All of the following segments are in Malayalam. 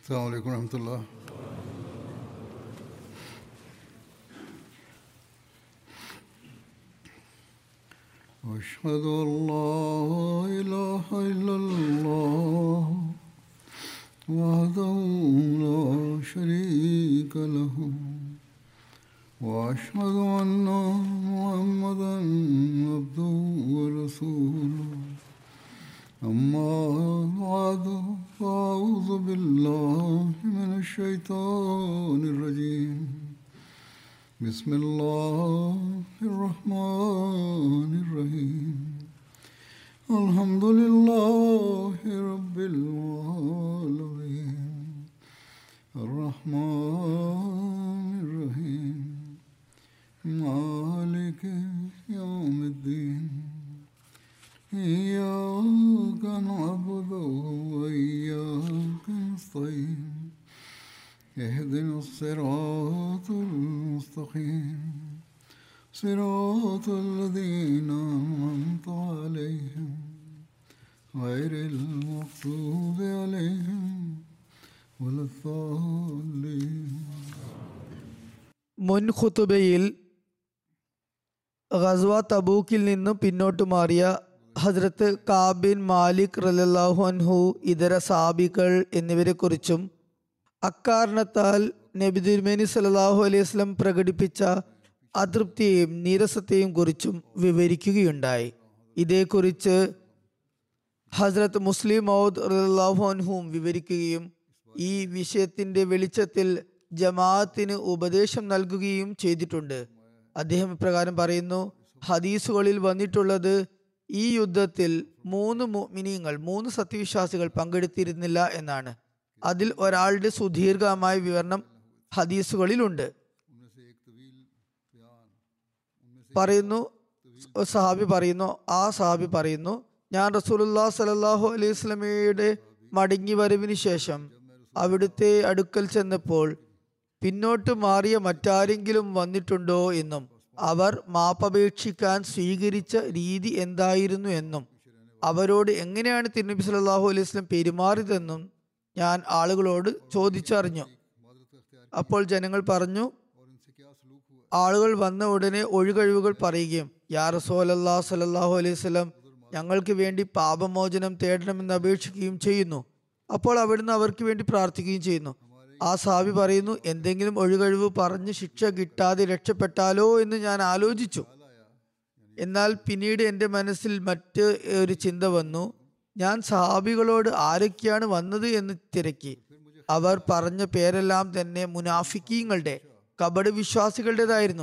السلام عليكم ورحمة الله أشهد أن لا إله إلا الله وحده لا شريك له وأشهد أن محمدا عبده ورسوله أما بعد فأعوذ بالله من الشيطان الرجيم بسم الله الرحمن الرحيم الحمد لله رب العالمين الرحمن الرحيم مالك يوم الدين إياك نعبد وإياك نستعين اهدنا الصراط المستقيم صراط الذين أنعمت عليهم غير المغضوب عليهم ولا الضالين മുൻ ഖുതുബയിൽ ഖസ്വ തബൂക്കിൽ നിന്നും പിന്നോട്ട് മാറിയ ഹജ്രത്ത് കാബിൻ മാലിക് റലല്ലാഹു അൻഹു ഇതര സാബികൾ എന്നിവരെക്കുറിച്ചും അക്കാരണത്താൽ നബി തിരുമേനി സല്ലല്ലാഹു അലൈഹി വസല്ലം പ്രകടിപ്പിച്ച അതൃപ്തിയെയും നീരസത്തെയും കുറിച്ചും വിവരിക്കുകയുണ്ടായി ഇതേക്കുറിച്ച് ഹസ്രത്ത് മുസ്ലിം മൗദ് റളിയല്ലാഹു അൻഹുവും വിവരിക്കുകയും ഈ വിഷയത്തിന്റെ വെളിച്ചത്തിൽ ജമാഅത്തിന് ഉപദേശം നൽകുകയും ചെയ്തിട്ടുണ്ട് അദ്ദേഹം ഇപ്രകാരം പറയുന്നു ഹദീസുകളിൽ വന്നിട്ടുള്ളത് ഈ യുദ്ധത്തിൽ മൂന്ന് മുഅ്മിനീങ്ങൾ മൂന്ന് സത്യവിശ്വാസികൾ പങ്കെടുത്തിരുന്നില്ല എന്നാണ് അതിൽ ഒരാളുടെ സുദീർഘമായ വിവരണം ഹദീസുകളിലുണ്ട് പറയുന്നു സഹാബി പറയുന്നു ആ സഹാബി പറയുന്നു ഞാൻ റസൂലുല്ലാ സലല്ലാഹു അലൈഹി സ്വലമയുടെ മടങ്ങി വരവിന് ശേഷം അവിടുത്തെ അടുക്കൽ ചെന്നപ്പോൾ പിന്നോട്ട് മാറിയ മറ്റാരെങ്കിലും വന്നിട്ടുണ്ടോ എന്നും അവർ മാപ്പപേക്ഷിക്കാൻ സ്വീകരിച്ച രീതി എന്തായിരുന്നു എന്നും അവരോട് എങ്ങനെയാണ് തിരുനബി സല്ലല്ലാഹു അലൈഹി വസല്ലം പെരുമാറിയതെന്നും ഞാൻ ആളുകളോട് ചോദിച്ചറിഞ്ഞു അപ്പോൾ ജനങ്ങൾ പറഞ്ഞു ആളുകൾ വന്ന ഉടനെ ഒഴികഴിവുകൾ പറയുകയും യാ റസൂലല്ലാ സലല്ലാഹു അലൈഹി വസല്ലം ഞങ്ങൾക്ക് വേണ്ടി പാപമോചനം തേടണമെന്ന് അപേക്ഷിക്കുകയും ചെയ്യുന്നു അപ്പോൾ അവിടുന്ന് അവർക്ക് വേണ്ടി പ്രാർത്ഥിക്കുകയും ചെയ്യുന്നു ആ സാബി പറയുന്നു എന്തെങ്കിലും ഒഴികഴിവ് പറഞ്ഞ് ശിക്ഷ കിട്ടാതെ രക്ഷപ്പെട്ടാലോ എന്ന് ഞാൻ ആലോചിച്ചു എന്നാൽ പിന്നീട് എൻ്റെ മനസ്സിൽ മറ്റ് ഒരു ചിന്ത വന്നു ഞാൻ സഹാബികളോട് ആരൊക്കെയാണ് വന്നത് എന്ന് തിരക്കി അവർ പറഞ്ഞ പേരെല്ലാം തന്നെ മുനാഫിക്കീങ്ങളുടെ കപട വിശ്വാസികളുടേതായിരുന്നു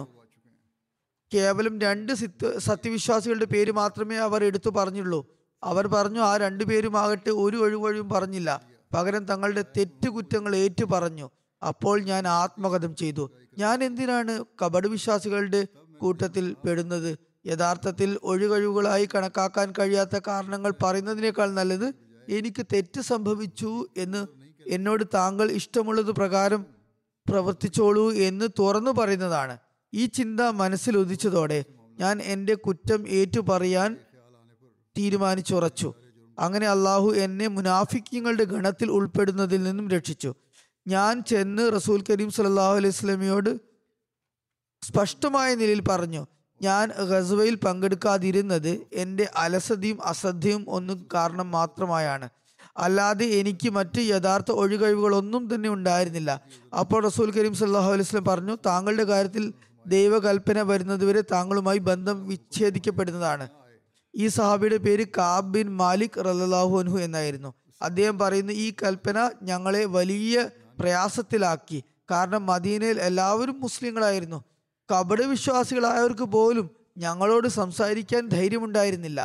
കേവലം രണ്ട് സിത്ത് സത്യവിശ്വാസികളുടെ പേര് മാത്രമേ അവർ എടുത്തു പറഞ്ഞുള്ളൂ അവർ പറഞ്ഞു ആ രണ്ടു പേരുമാകട്ടെ ഒരു ഒഴിവൊഴിവും പറഞ്ഞില്ല പകരം തങ്ങളുടെ തെറ്റുകുറ്റങ്ങൾ ഏറ്റു പറഞ്ഞു അപ്പോൾ ഞാൻ ആത്മകഥം ചെയ്തു ഞാൻ എന്തിനാണ് കപട വിശ്വാസികളുടെ കൂട്ടത്തിൽ പെടുന്നത് യഥാർത്ഥത്തിൽ ഒഴികഴിവുകളായി കണക്കാക്കാൻ കഴിയാത്ത കാരണങ്ങൾ പറയുന്നതിനേക്കാൾ നല്ലത് എനിക്ക് തെറ്റ് സംഭവിച്ചു എന്ന് എന്നോട് താങ്കൾ ഇഷ്ടമുള്ളത് പ്രകാരം പ്രവർത്തിച്ചോളൂ എന്ന് തുറന്നു പറയുന്നതാണ് ഈ ചിന്ത മനസ്സിൽ ഉദിച്ചതോടെ ഞാൻ എൻ്റെ കുറ്റം ഏറ്റു പറയാൻ തീരുമാനിച്ചുറച്ചു അങ്ങനെ അള്ളാഹു എന്നെ മുനാഫിക്കങ്ങളുടെ ഗണത്തിൽ ഉൾപ്പെടുന്നതിൽ നിന്നും രക്ഷിച്ചു ഞാൻ ചെന്ന് റസൂൽ കരീം സല്ലല്ലാഹു അലൈഹി സ്വലമിയോട് സ്പഷ്ടമായ നിലയിൽ പറഞ്ഞു ഞാൻ ഗസ്വയിൽ പങ്കെടുക്കാതിരുന്നത് എൻ്റെ അലസതയും അശ്രദ്ധയും ഒന്നും കാരണം മാത്രമായാണ് അല്ലാതെ എനിക്ക് മറ്റ് യഥാർത്ഥ ഒഴികഴിവുകളൊന്നും തന്നെ ഉണ്ടായിരുന്നില്ല അപ്പോൾ റസൂൽ കരീം സല്ലാഹു അലൈഹി സ്വലം പറഞ്ഞു താങ്കളുടെ കാര്യത്തിൽ ദൈവകൽപ്പന വരുന്നതുവരെ താങ്കളുമായി ബന്ധം വിച്ഛേദിക്കപ്പെടുന്നതാണ് ഈ സഹാബിയുടെ പേര് കാബ് ബിൻ മാലിക് റലാഹു അൻഹു എന്നായിരുന്നു അദ്ദേഹം പറയുന്നു ഈ കൽപ്പന ഞങ്ങളെ വലിയ പ്രയാസത്തിലാക്കി കാരണം മദീനയിൽ എല്ലാവരും മുസ്ലിങ്ങളായിരുന്നു കപട വിശ്വാസികളായവർക്ക് പോലും ഞങ്ങളോട് സംസാരിക്കാൻ ധൈര്യമുണ്ടായിരുന്നില്ല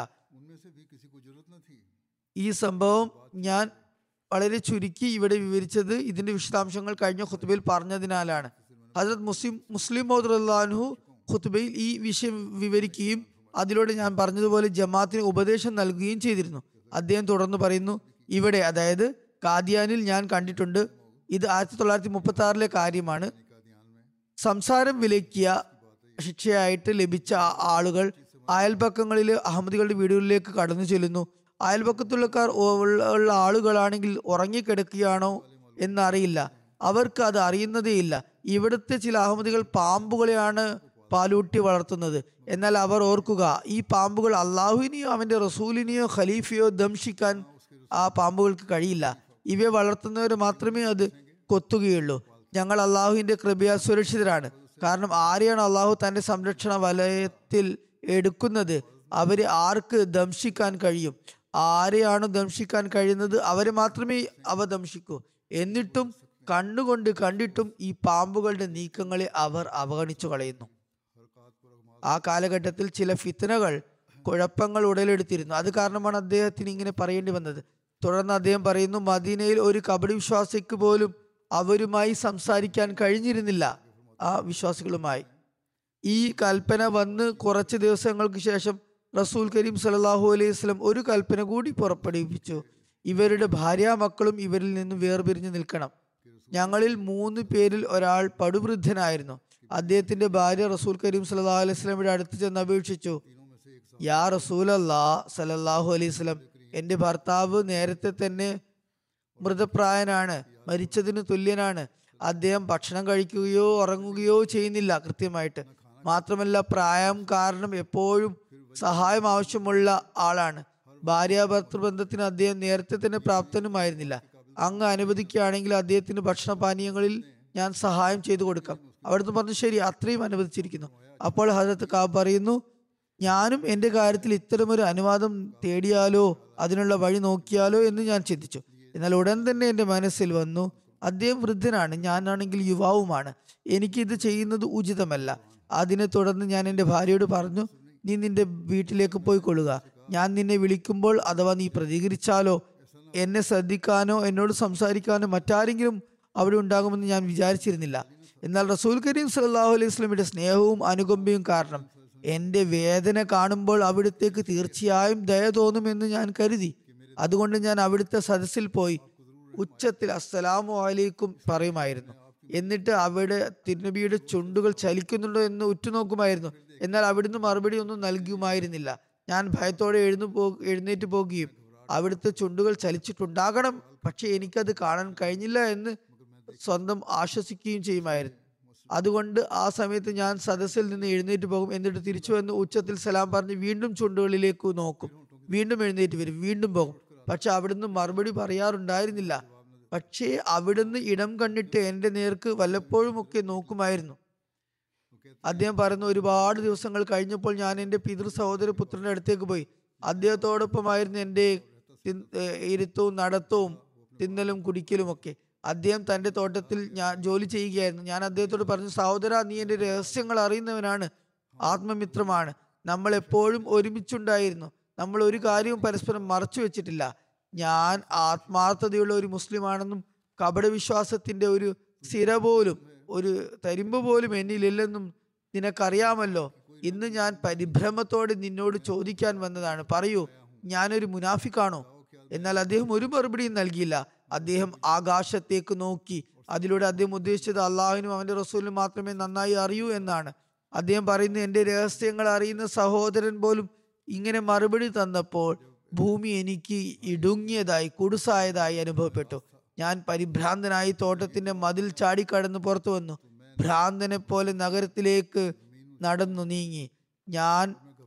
ഈ സംഭവം ഞാൻ വളരെ ചുരുക്കി ഇവിടെ വിവരിച്ചത് ഇതിന്റെ വിശദാംശങ്ങൾ കഴിഞ്ഞ ഖുത്ബയിൽ പറഞ്ഞതിനാലാണ് ഹജരത് മുസ്ലിം മുസ്ലിം മോദുല്ലാൻഹു ഖുത്ബയിൽ ഈ വിഷയം വിവരിക്കുകയും അതിലൂടെ ഞാൻ പറഞ്ഞതുപോലെ ജമാഅത്തിന് ഉപദേശം നൽകുകയും ചെയ്തിരുന്നു അദ്ദേഹം തുടർന്ന് പറയുന്നു ഇവിടെ അതായത് കാദിയാനിൽ ഞാൻ കണ്ടിട്ടുണ്ട് ഇത് ആയിരത്തി തൊള്ളായിരത്തി മുപ്പത്തി ആറിലെ കാര്യമാണ് സംസാരം വിലക്കിയ ശിക്ഷയായിട്ട് ലഭിച്ച ആ- ആളുകൾ അയൽപക്കങ്ങളിലെ അഹമ്മദികളുടെ വീടുകളിലേക്ക് കടന്നു ചെല്ലുന്നു അയൽപക്കത്തുള്ളക്കാർ ഉള്ള ഉള്ള ആളുകളാണെങ്കിൽ ഉറങ്ങിക്കിടക്കുകയാണോ എന്നറിയില്ല അവർക്ക് അത് അറിയുന്നതേയില്ല ഇവിടുത്തെ ചില അഹമ്മദികൾ പാമ്പുകളെയാണ് പാലൂട്ടി വളർത്തുന്നത് എന്നാൽ അവർ ഓർക്കുക ഈ പാമ്പുകൾ അള്ളാഹുവിനെയോ അവന്റെ റസൂലിനെയോ ഖലീഫയോ ദംശിക്കാൻ ആ പാമ്പുകൾക്ക് കഴിയില്ല ഇവയെ വളർത്തുന്നവർ മാത്രമേ അത് കൊത്തുകയുള്ളൂ ഞങ്ങൾ അള്ളാഹുവിന്റെ കൃപയാൽ സുരക്ഷിതരാണ് കാരണം ആരെയാണ് അള്ളാഹു തന്റെ സംരക്ഷണ വലയത്തിൽ എടുക്കുന്നത് അവരെ ആർക്ക് ദംശിക്കാൻ കഴിയും ആരെയാണ് ദംശിക്കാൻ കഴിയുന്നത് അവരെ മാത്രമേ അവ ദംശിക്കൂ എന്നിട്ടും കണ്ണുകൊണ്ട് കണ്ടിട്ടും ഈ പാമ്പുകളുടെ നീക്കങ്ങളെ അവർ അവഗണിച്ചു കളയുന്നു ആ കാലഘട്ടത്തിൽ ചില ഫിത്തനകൾ കുഴപ്പങ്ങൾ ഉടലെടുത്തിരുന്നു അത് കാരണമാണ് അദ്ദേഹത്തിന് ഇങ്ങനെ പറയേണ്ടി വന്നത് തുടർന്ന് അദ്ദേഹം പറയുന്നു മദീനയിൽ ഒരു കബഡി വിശ്വാസിക്ക് പോലും അവരുമായി സംസാരിക്കാൻ കഴിഞ്ഞിരുന്നില്ല ആ വിശ്വാസികളുമായി ഈ കൽപ്പന വന്ന് കുറച്ച് ദിവസങ്ങൾക്ക് ശേഷം റസൂൽ കരീം സല്ലല്ലാഹു അലൈഹി വസല്ലം ഒരു കൽപ്പന കൂടി പുറപ്പെടുവിപ്പിച്ചു ഇവരുടെ ഭാര്യാമക്കളും ഇവരിൽ നിന്ന് വേർപിരിഞ്ഞു നിൽക്കണം ഞങ്ങളിൽ മൂന്ന് പേരിൽ ഒരാൾ പടുവൃദ്ധനായിരുന്നു അദ്ദേഹത്തിന്റെ ഭാര്യ റസൂൽ കരീം സല്ലല്ലാഹു അലൈഹി വസല്ലമയുടെ അടുത്ത് ചെന്ന് അപേക്ഷിച്ചു യാ റസൂലല്ലാ സല്ലല്ലാഹു അലൈഹി വസല്ലം എൻ്റെ ഭർത്താവ് നേരത്തെ തന്നെ മൃതപ്രായനാണ് മരിച്ചതിന് തുല്യനാണ് അദ്ദേഹം ഭക്ഷണം കഴിക്കുകയോ ഉറങ്ങുകയോ ചെയ്യുന്നില്ല കൃത്യമായിട്ട് മാത്രമല്ല പ്രായം കാരണം എപ്പോഴും സഹായം ആവശ്യമുള്ള ആളാണ് ഭാര്യാഭർത്തൃബന്ധത്തിന് അദ്ദേഹം നേരത്തെ തന്നെ പ്രാപ്തനുമായിരുന്നില്ല അങ്ങ് അനുവദിക്കുകയാണെങ്കിൽ അദ്ദേഹത്തിന് ഭക്ഷണപാനീയങ്ങളിൽ ഞാൻ സഹായം ചെയ്തു കൊടുക്കാം അവിടുന്ന് പറഞ്ഞു ശരി അത്രയും അനുവദിച്ചിരിക്കുന്നു അപ്പോൾ ഹജരത്ത് കാബ് പറയുന്നു ഞാനും എൻ്റെ കാര്യത്തിൽ ഇത്തരമൊരു അനുവാദം തേടിയാലോ അതിനുള്ള വഴി നോക്കിയാലോ എന്ന് ഞാൻ ചിന്തിച്ചു എന്നാൽ ഉടൻ തന്നെ എൻ്റെ മനസ്സിൽ വന്നു അദ്ദേഹം വൃദ്ധനാണ് ഞാനാണെങ്കിൽ യുവാവുമാണ് എനിക്കിത് ചെയ്യുന്നത് ഉചിതമല്ല അതിനെ തുടർന്ന് ഞാൻ എൻ്റെ ഭാര്യയോട് പറഞ്ഞു നീ നിന്റെ വീട്ടിലേക്ക് പോയി കൊള്ളുക ഞാൻ നിന്നെ വിളിക്കുമ്പോൾ അഥവാ നീ പ്രതികരിച്ചാലോ എന്നെ ശ്രദ്ധിക്കാനോ എന്നോട് സംസാരിക്കാനോ മറ്റാരെങ്കിലും അവിടെ ഉണ്ടാകുമെന്ന് ഞാൻ വിചാരിച്ചിരുന്നില്ല എന്നാൽ റസൂൽ കരീം സല്ലല്ലാഹു അലൈഹി വസല്ലമയുടെ സ്നേഹവും അനുകമ്പയും കാരണം എൻ്റെ വേദന കാണുമ്പോൾ അവിടുത്തേക്ക് തീർച്ചയായും ദയ തോന്നുമെന്ന് ഞാൻ കരുതി അതുകൊണ്ട് ഞാൻ അവിടുത്തെ സദസ്സിൽ പോയി ഉച്ചത്തിൽ അസ്സലാമു അലൈക്കും പറയുമായിരുന്നു എന്നിട്ട് അവിടെ തിരുനബിയുടെ ചുണ്ടുകൾ ചലിക്കുന്നുണ്ടോ എന്ന് ഉറ്റുനോക്കുമായിരുന്നു എന്നാൽ അവിടുന്ന് മറുപടി ഒന്നും നൽകുമായിരുന്നില്ല ഞാൻ ഭയത്തോടെ എഴുന്നു പോ എഴുന്നേറ്റ് പോകുകയും അവിടുത്തെ ചുണ്ടുകൾ ചലിച്ചിട്ടുണ്ടാകണം പക്ഷെ എനിക്കത് കാണാൻ കഴിഞ്ഞില്ല എന്ന് സ്വന്തം ആശ്വസിക്കുകയും ചെയ്യുമായിരുന്നു അതുകൊണ്ട് ആ സമയത്ത് ഞാൻ സദസ്സിൽ നിന്ന് എഴുന്നേറ്റ് പോകും എന്നിട്ട് തിരിച്ചു വന്ന് ഉച്ചത്തിൽ സലാം പറഞ്ഞ് വീണ്ടും ചുണ്ടുകളിലേക്ക് നോക്കും വീണ്ടും എഴുന്നേറ്റ് വരും വീണ്ടും പോകും പക്ഷെ അവിടുന്ന് മറുപടി പറയാറുണ്ടായിരുന്നില്ല പക്ഷേ അവിടുന്ന് ഇടം കണ്ടിട്ട് എൻ്റെ നേർക്ക് വല്ലപ്പോഴും ഒക്കെ നോക്കുമായിരുന്നു അദ്ദേഹം പറയുന്നു ഒരുപാട് ദിവസങ്ങൾ കഴിഞ്ഞപ്പോൾ ഞാൻ എൻ്റെ പിതൃ സഹോദര പുത്രന്റെ അടുത്തേക്ക് പോയി അദ്ദേഹത്തോടൊപ്പമായിരുന്നു എൻ്റെ തിൻ- ഏഹ് ഇരുത്തവും നടത്തവും തിന്നലും കുടിക്കലും ഒക്കെ അദ്ദേഹം തൻ്റെ തോട്ടത്തിൽ ഞാൻ ജോലി ചെയ്യുകയായിരുന്നു ഞാൻ അദ്ദേഹത്തോട് പറഞ്ഞു സഹോദര നീ എൻ്റെ രഹസ്യങ്ങൾ അറിയുന്നവനാണ് ആത്മമിത്രമാണ് നമ്മൾ എപ്പോഴും ഒരുമിച്ചുണ്ടായിരുന്നു നമ്മൾ ഒരു കാര്യവും പരസ്പരം മറച്ചു വെച്ചിട്ടില്ല ഞാൻ ആത്മാർത്ഥതയുള്ള ഒരു മുസ്ലിമാണെന്നും കപട വിശ്വാസത്തിന്റെ ഒരു സിര പോലും ഒരു തരിമ്പ് പോലും എന്നിലില്ലെന്നും നിനക്കറിയാമല്ലോ ഇന്ന് ഞാൻ പരിഭ്രമത്തോടെ നിന്നോട് ചോദിക്കാൻ വന്നതാണ് പറയൂ ഞാനൊരു മുനാഫിക്കാണോ എന്നാൽ അദ്ദേഹം ഒരു മറുപടിയും നൽകിയില്ല അദ്ദേഹം ആകാശത്തേക്ക് നോക്കി അതിലൂടെ അദ്ദേഹം ഉദ്ദേശിച്ചത് അള്ളാഹുവിനും അവന്റെ റസൂലിനും മാത്രമേ നന്നായി അറിയൂ എന്നാണ് അദ്ദേഹം പറയുന്നു എൻ്റെ രഹസ്യങ്ങൾ അറിയുന്ന സഹോദരൻ പോലും ഇങ്ങനെ മറുപടി തന്നപ്പോൾ ഭൂമി എനിക്ക് ഇടുങ്ങിയതായി കുടുസായതായി അനുഭവപ്പെട്ടു ഞാൻ പരിഭ്രാന്തനായി തോട്ടത്തിന്റെ മതിൽ ചാടിക്കടന്ന് പുറത്തു വന്നു ഭ്രാന്തനെ പോലെ നഗരത്തിലേക്ക് നടന്നു നീങ്ങി ഞാൻ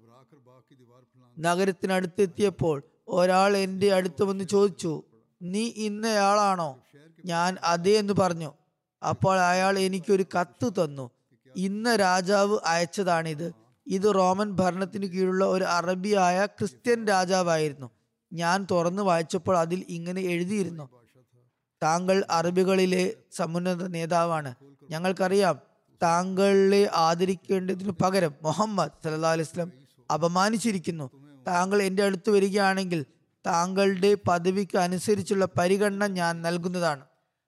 നഗരത്തിനടുത്തെത്തിയപ്പോൾ ഒരാൾ എൻ്റെ അടുത്ത് വന്ന് ചോദിച്ചു നീ ഇന്നയാളാണോ ഞാൻ അതെ എന്ന് പറഞ്ഞു അപ്പോൾ അയാൾ എനിക്കൊരു കത്ത് തന്നു ഇന്ന രാജാവ് അയച്ചതാണിത് ഇത് റോമൻ ഭരണത്തിന് കീഴിലുള്ള ഒരു അറബിയായ ക്രിസ്ത്യൻ രാജാവായിരുന്നു ഞാൻ തുറന്നു വായിച്ചപ്പോൾ അതിൽ ഇങ്ങനെ എഴുതിയിരുന്നു താങ്കൾ അറബികളിലെ സമുന്നത നേതാവാണ് ഞങ്ങൾക്കറിയാം താങ്കളെ ആദരിക്കേണ്ടതിനു പകരം മുഹമ്മദ് സല്ലാ അലൈഹി വസല്ലം അപമാനിച്ചിരിക്കുന്നു താങ്കൾ എൻ്റെ അടുത്ത് വരികയാണെങ്കിൽ താങ്കളുടെ പദവിക്ക് അനുസരിച്ചുള്ള പരിഗണന ഞാൻ നൽകുന്നതാണ്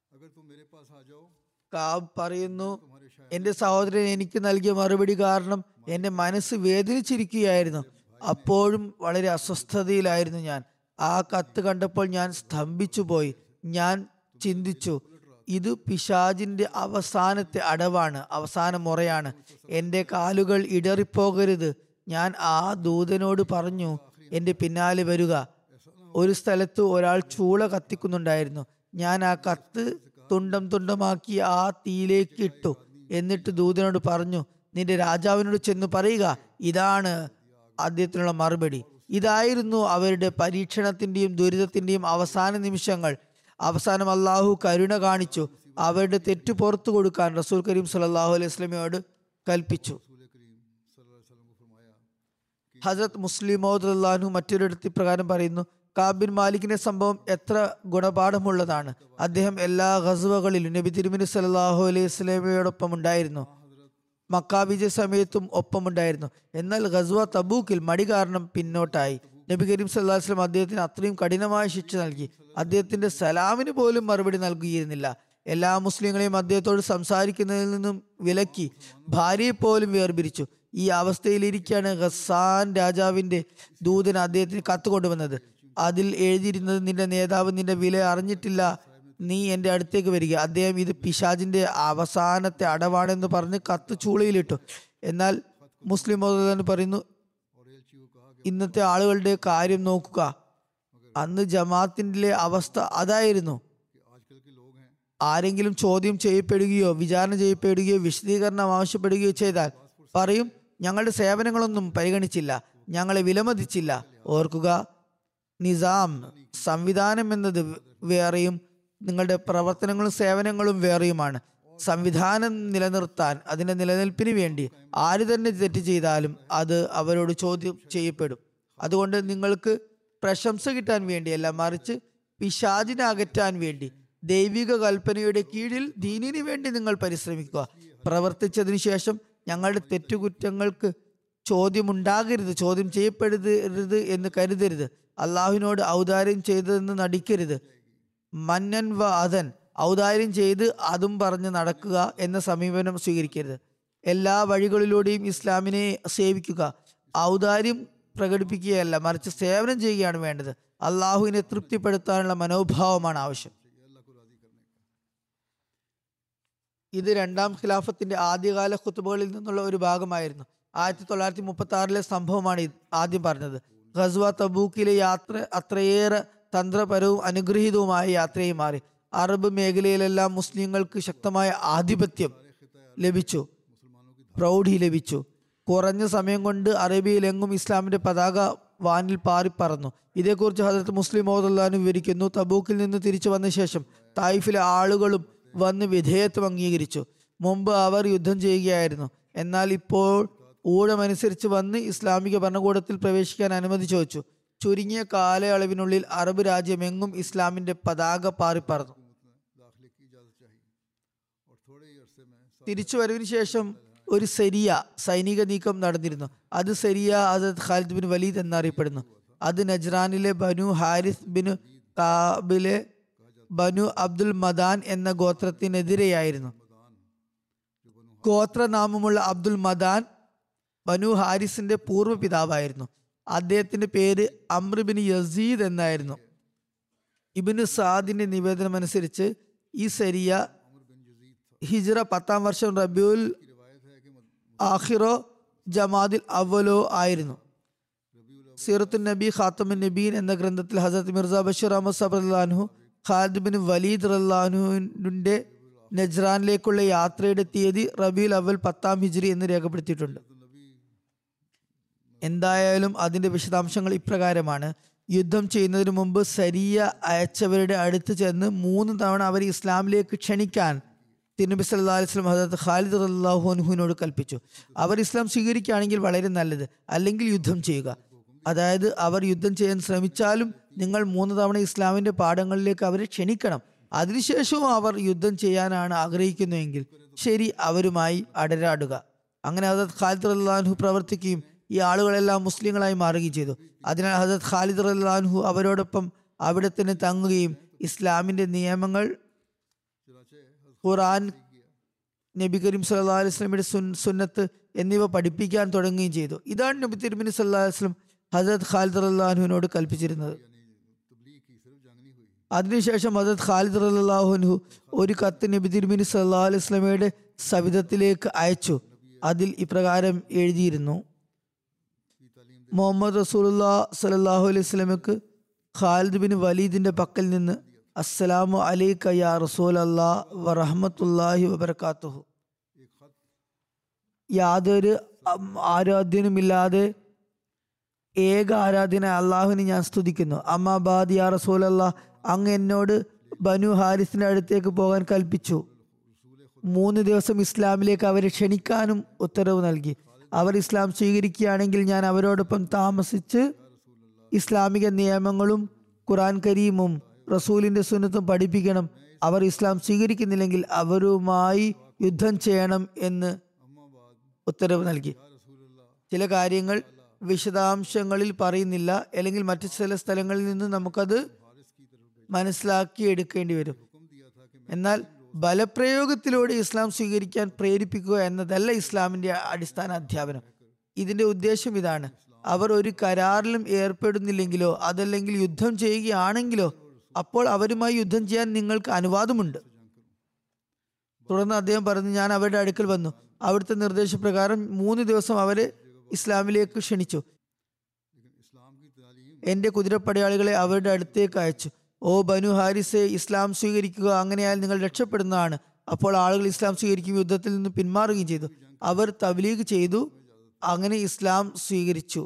കാബ് പറയുന്നു എന്റെ സഹോദരൻ എനിക്ക് നൽകിയ മറുപടി കാരണം എന്റെ മനസ്സ് വേദനിച്ചിരിക്കുകയായിരുന്നു അപ്പോഴും വളരെ അസ്വസ്ഥതയിലായിരുന്നു ഞാൻ ആ കത്ത് കണ്ടപ്പോൾ ഞാൻ സ്തംഭിച്ചു പോയി ഞാൻ ചിന്തിച്ചു ഇത് പിശാജിന്റെ അവസാനത്തെ അടവാണ് അവസാന മുറയാണ് എൻ്റെ കാലുകൾ ഇടറിപ്പോകരുത് ഞാൻ ആ ദൂതനോട് പറഞ്ഞു എൻ്റെ പിന്നാലെ വരിക ഒരു സ്ഥലത്ത് ഒരാൾ ചൂള കത്തിക്കുന്നുണ്ടായിരുന്നു ഞാൻ ആ കത്ത് തുണ്ടം തുണ്ടമാക്കി ആ തീയിലേക്ക് ഇട്ടു എന്നിട്ട് ദൂതനോട് പറഞ്ഞു നിന്റെ രാജാവിനോട് ചെന്ന് പറയുക ഇതാണ് അദ്ദേഹത്തിനുള്ള മറുപടി ഇതായിരുന്നു അവരുടെ പരീക്ഷണത്തിന്റെയും ദുരിതത്തിന്റെയും അവസാന നിമിഷങ്ങൾ അവസാനം അള്ളാഹു കരുണ കാണിച്ചു അവരുടെ തെറ്റു പുറത്തു കൊടുക്കാൻ റസൂൽ കരീം സല്ലല്ലാഹു അലൈഹി വസല്ലമയോട് കൽപ്പിച്ചു ഹസരത് മുസ്ലിം അള്ളാഹു മറ്റൊരിടത്ത് ഇപ്രകാരം പറയുന്നു കാബിൻ മാലിക്കിന്റെ സംഭവം എത്ര ഗുണപാഠമുള്ളതാണ് അദ്ദേഹം എല്ലാ ഗസുവകളിലും നബി തിരുമിനി സല്ലാഹു അലൈഹി സ്വലമയോടൊപ്പം ഉണ്ടായിരുന്നു മക്കാബിജ സമയത്തും ഒപ്പമുണ്ടായിരുന്നു എന്നാൽ ഗസ്വ തബൂക്കിൽ മടി കാരണം പിന്നോട്ടായി നബി കരീം സല്ലല്ലാഹു അലൈഹി വസല്ലം അദ്ദേഹത്തിന് അത്രയും കഠിനമായ ശിക്ഷ നൽകി അദ്ദേഹത്തിന്റെ സലാമിന് പോലും മറുപടി നൽകിയിരുന്നില്ല എല്ലാ മുസ്ലിങ്ങളെയും അദ്ദേഹത്തോട് സംസാരിക്കുന്നതിൽ നിന്നും വിലക്കി ഭാര്യയെ പോലും വേർപിരിച്ചു ഈ അവസ്ഥയിലിരിക്കുകയാണ് ഖസാൻ രാജാവിന്റെ ദൂതൻ അദ്ദേഹത്തിന് കത്ത് കൊണ്ടുവന്നത് അതിൽ എഴുതിയിരുന്നത് നിന്റെ നേതാവ് നിന്റെ വില അറിഞ്ഞിട്ടില്ല നീ എൻ്റെ അടുത്തേക്ക് വരിക അദ്ദേഹം ഇത് പിശാജിന്റെ അവസാനത്തെ അടവാണെന്ന് പറഞ്ഞ് കത്ത് ചൂളയിലിട്ടു എന്നാൽ മുസ്ലിം മൗലവി പറയുന്നു ഇന്നത്തെ ആളുകളുടെ കാര്യം നോക്കുക അന്ന് ജമാഅത്തിന്റെ അവസ്ഥ അതായിരുന്നു ആരെങ്കിലും ചോദ്യം ചെയ്യപ്പെടുകയോ വിചാരണ ചെയ്യപ്പെടുകയോ വിശദീകരണം ആവശ്യപ്പെടുകയോ ചെയ്താൽ പറയും ഞങ്ങളുടെ സേവനങ്ങളൊന്നും പരിഗണിച്ചില്ല ഞങ്ങളെ വിലമതിച്ചില്ല ഓർക്കുക നിസാം സംവിധാനം എന്നത് വേറെയും നിങ്ങളുടെ പ്രവർത്തനങ്ങളും സേവനങ്ങളും വേറെയുമാണ് സംവിധാനം നിലനിർത്താൻ അതിന്റെ നിലനിൽപ്പിന് വേണ്ടി ആര് തന്നെ തെറ്റ് ചെയ്താലും അത് അവരോട് ചോദ്യം ചെയ്യപ്പെടും അതുകൊണ്ട് നിങ്ങൾക്ക് പ്രശംസ കിട്ടാൻ വേണ്ടിയല്ല മറിച്ച് പിശാചിനെ അകറ്റാൻ വേണ്ടി ദൈവിക കൽപ്പനയുടെ കീഴിൽ ദീനിന് വേണ്ടി നിങ്ങൾ പരിശ്രമിക്കുക പ്രവർത്തിച്ചതിന് ശേഷം ഞങ്ങളുടെ തെറ്റുകുറ്റങ്ങൾക്ക് ചോദ്യമുണ്ടാകരുത് ചോദ്യം ചെയ്യപ്പെടരുത് എന്ന് കരുതരുത് അള്ളാഹുവിനോട് ഔദാര്യം ചെയ്തതെന്ന് നടിക്കരുത് മന്നൻ വ അതൻ ഔദാര്യം ചെയ്ത് അതും പറഞ്ഞ് നടക്കുക എന്ന സമീപനം സ്വീകരിക്കരുത് എല്ലാ വഴികളിലൂടെയും ഇസ്ലാമിനെ സേവിക്കുക ഔദാര്യം പ്രകടിപ്പിക്കുകയല്ല മറിച്ച് സേവനം ചെയ്യുകയാണ് വേണ്ടത് അള്ളാഹുവിനെ തൃപ്തിപ്പെടുത്താനുള്ള മനോഭാവമാണ് ആവശ്യം ഇത് രണ്ടാം ഖിലാഫത്തിന്റെ ആദ്യകാല ഖുത്തുബകളിൽ നിന്നുള്ള ഒരു ഭാഗമായിരുന്നു ആയിരത്തി തൊള്ളായിരത്തി മുപ്പത്തി ആറിലെ സംഭവമാണ് ഇത് ആദ്യം പറഞ്ഞത് ഖസ്വ തബൂക്കിലെ യാത്ര അത്രയേറെ തന്ത്രപരവും അനുഗ്രഹീതവുമായ യാത്രയായി മാറി അറബ് മേഖലയിലെല്ലാം മുസ്ലിങ്ങൾക്ക് ശക്തമായ ആധിപത്യം ലഭിച്ചു പ്രൗഢി ലഭിച്ചു കുറഞ്ഞ സമയം കൊണ്ട് അറേബ്യയിലെങ്ങും ഇസ്ലാമിന്റെ പതാക വാനിൽ പാറിപ്പറന്നു ഇതേക്കുറിച്ച് ഹജരത്ത് മുസ്ലിം മോദല്ലാൻ വിവരിക്കുന്നു തബൂക്കിൽ നിന്ന് തിരിച്ചു വന്ന ശേഷം തായിഫിലെ ആളുകളും വന്ന് വിധേയത്വം അംഗീകരിച്ചു മുമ്പ് അവർ യുദ്ധം ചെയ്യുകയായിരുന്നു എന്നാൽ ഇപ്പോൾ ഊഴമനുസരിച്ച് വന്ന് ഇസ്ലാമിക ഭരണകൂടത്തിൽ പ്രവേശിക്കാൻ അനുമതി ചോദിച്ചു ചുരുങ്ങിയ കാലയളവിനുള്ളിൽ അറബ് രാജ്യമെങ്ങും ഇസ്ലാമിന്റെ പതാക പാറിപ്പറന്നു തിരിച്ചു വരവിന് ശേഷം ഒരു സെരിയ സൈനിക നീക്കം നടന്നിരുന്നു അത് സെരിയ അസദ് ഖാലിദ് ബിൻ വലീദ് എന്നറിയപ്പെടുന്നു അത് നജ്റാനിലെ ബനു ഹാരിസ് ബിൻ കാബിലെ ബനു അബ്ദുൽ മദാൻ എന്ന ഗോത്രത്തിനെതിരെയായിരുന്നു ഗോത്രനാമമുള്ള അബ്ദുൽ മദാൻ ബനു ഹാരിസിന്റെ പൂർവ്വ പിതാവായിരുന്നു അദ്ദേഹത്തിന്റെ പേര് അമ്രുബിൻ യസീദ് എന്നായിരുന്നു ഇബിന് സാദിന്റെ നിവേദനം അനുസരിച്ച് ഈ സരിയ ഹിജ്റ പത്താം വർഷം റബിയുൽ ആഹിറോ ജമാദിൽ അവലോ ആയിരുന്നു സീറത്തുൻ നബി ഖാത്തമുൻ നബീൻ എന്ന ഗ്രന്ഥത്തിൽ ഹസരത് മിർസ ബഷീർ അഹമ്മദ് സബർലാൻഹു ഖാലിദ് ബിൻ വലീദ് റല്ലാഹുവിന്റെ നജ്റാനിലേക്കുള്ള യാത്രയുടെ തീയതി റബിയുൽ അവൽ പത്താം ഹിജ്രി എന്ന് രേഖപ്പെടുത്തിയിട്ടുണ്ട് എന്തായാലും അതിന്റെ വിശദാംശങ്ങൾ ഇപ്രകാരമാണ് യുദ്ധം ചെയ്യുന്നതിന് മുമ്പ് സരിയ അയച്ചവരുടെ അടുത്ത് ചെന്ന് മൂന്ന് തവണ അവർ ഇസ്ലാമിലേക്ക് ക്ഷണിക്കാൻ തിരുനബി സല്ലാ അലൈഹി സ്വലം ഹജരത്ത് ഖാലിദ് അള്ളാഹുനുഹുവിനോട് കൽപ്പിച്ചു അവർ ഇസ്ലാം സ്വീകരിക്കുകയാണെങ്കിൽ വളരെ നല്ലത് അല്ലെങ്കിൽ യുദ്ധം ചെയ്യുക അതായത് അവർ യുദ്ധം ചെയ്യാൻ ശ്രമിച്ചാലും നിങ്ങൾ മൂന്ന് തവണ ഇസ്ലാമിന്റെ പാഠങ്ങളിലേക്ക് അവരെ ക്ഷണിക്കണം അതിനുശേഷവും അവർ യുദ്ധം ചെയ്യാനാണ് ആഗ്രഹിക്കുന്നുവെങ്കിൽ ശരി അവരുമായി അടരാടുക അങ്ങനെ ഹജരത് ഖാലിദ് അള്ളാഹു പ്രവർത്തിക്കുകയും ഈ ആളുകളെല്ലാം മുസ്ലിങ്ങളായി മാറുകയും ചെയ്തു അതിനാൽ ഹജരത് ഖാലിദ് അള്ളാഹു അവരോടൊപ്പം അവിടെ തന്നെ തങ്ങുകയും ഇസ്ലാമിന്റെ നിയമങ്ങൾ ഖുറാൻ നബി കരീം സല്ലാ അലൈഹി സ്വലമിയുടെ സുൻ സുന്നത്ത് എന്നിവ പഠിപ്പിക്കാൻ തുടങ്ങുകയും ചെയ്തു ഇതാണ് നബി തിരുമിനി സല്ലാ വസ്ലം ഹജരത് ഖാലിദ് അള്ളാഹുവിനോട് കൽപ്പിച്ചിരുന്നത് അതിനുശേഷം ഹജരത് ഖാലിദ് അള്ളാഹുനു ഒരു കത്ത് നബി തിരുമിനി സല്ലാ അലൈഹി സ്വലമയുടെ സവിധത്തിലേക്ക് അയച്ചു അതിൽ ഇപ്രകാരം എഴുതിയിരുന്നു മുഹമ്മദ് റസൂലുല്ലാ സലാഹു അലൈഹി സ്വലമക്ക് ഖാലിദ് ബിൻ വലീദിന്റെ പക്കൽ നിന്ന് അസ്സലാമു അലൈക യാ റസൂൽ അല്ലാ വറഹമത്തല്ലാഹി വബർക്കാത്തുഹു യാതൊരു അം, ആരാധ്യനുമില്ലാതെ ഏക ആരാധ്യന അള്ളാഹുവിനെ ഞാൻ സ്തുതിക്കുന്നു അമ്മാബാദ് യാ റസൂൽ അല്ലാ അങ്ങ് എന്നോട് ബനു ഹാരിസിന്റെ അടുത്തേക്ക് പോകാൻ കൽപ്പിച്ചു മൂന്ന് ദിവസം ഇസ്ലാമിലേക്ക് അവരെ ക്ഷണിക്കാനും ഉത്തരവ് നൽകി അവർ ഇസ്ലാം സ്വീകരിക്കുകയാണെങ്കിൽ ഞാൻ അവരോടൊപ്പം താമസിച്ച് ഇസ്ലാമിക നിയമങ്ങളും ഖുറാൻ കരീമും റസൂലിന്റെ സുന്നത്തും പഠിപ്പിക്കണം അവർ ഇസ്ലാം സ്വീകരിക്കുന്നില്ലെങ്കിൽ അവരുമായി യുദ്ധം ചെയ്യണം എന്ന് ഉത്തരവ് നൽകി ചില കാര്യങ്ങൾ വിശദാംശങ്ങളിൽ പറയുന്നില്ല അല്ലെങ്കിൽ മറ്റു ചില സ്ഥലങ്ങളിൽ നിന്ന് നമുക്കത് മനസ്സിലാക്കി എടുക്കേണ്ടി വരും എന്നാൽ ബലപ്രയോഗത്തിലൂടെ ഇസ്ലാം സ്വീകരിക്കാൻ പ്രേരിപ്പിക്കുക എന്നതല്ല ഇസ്ലാമിന്റെ അടിസ്ഥാന അധ്യാപനം ഇതിന്റെ ഉദ്ദേശം ഇതാണ് അവർ ഒരു കരാറിലും ഏർപ്പെടുന്നില്ലെങ്കിലോ അതല്ലെങ്കിൽ യുദ്ധം ചെയ്യുകയാണെങ്കിലോ അപ്പോൾ അവരുമായി യുദ്ധം ചെയ്യാൻ നിങ്ങൾക്ക് അനുവാദമുണ്ട് തുടർന്ന് അദ്ദേഹം പറഞ്ഞു ഞാൻ അവരുടെ അടുക്കൽ വന്നു അവിടുത്തെ നിർദ്ദേശപ്രകാരം മൂന്ന് ദിവസം അവരെ ഇസ്ലാമിലേക്ക് ക്ഷണിച്ചു എന്റെ കുതിരപ്പടയാളികളെ അവരുടെ അടുത്തേക്ക് അയച്ചു ഓ ബനു ഹാരിസെ ഇസ്ലാം സ്വീകരിക്കുക അങ്ങനെയാൽ നിങ്ങൾ രക്ഷപ്പെടുന്നതാണ് അപ്പോൾ ആളുകൾ ഇസ്ലാം സ്വീകരിക്കുകയും യുദ്ധത്തിൽ നിന്ന് പിന്മാറുകയും ചെയ്തു അവർ തബ്ലീഗ് ചെയ്തു അങ്ങനെ ഇസ്ലാം സ്വീകരിച്ചു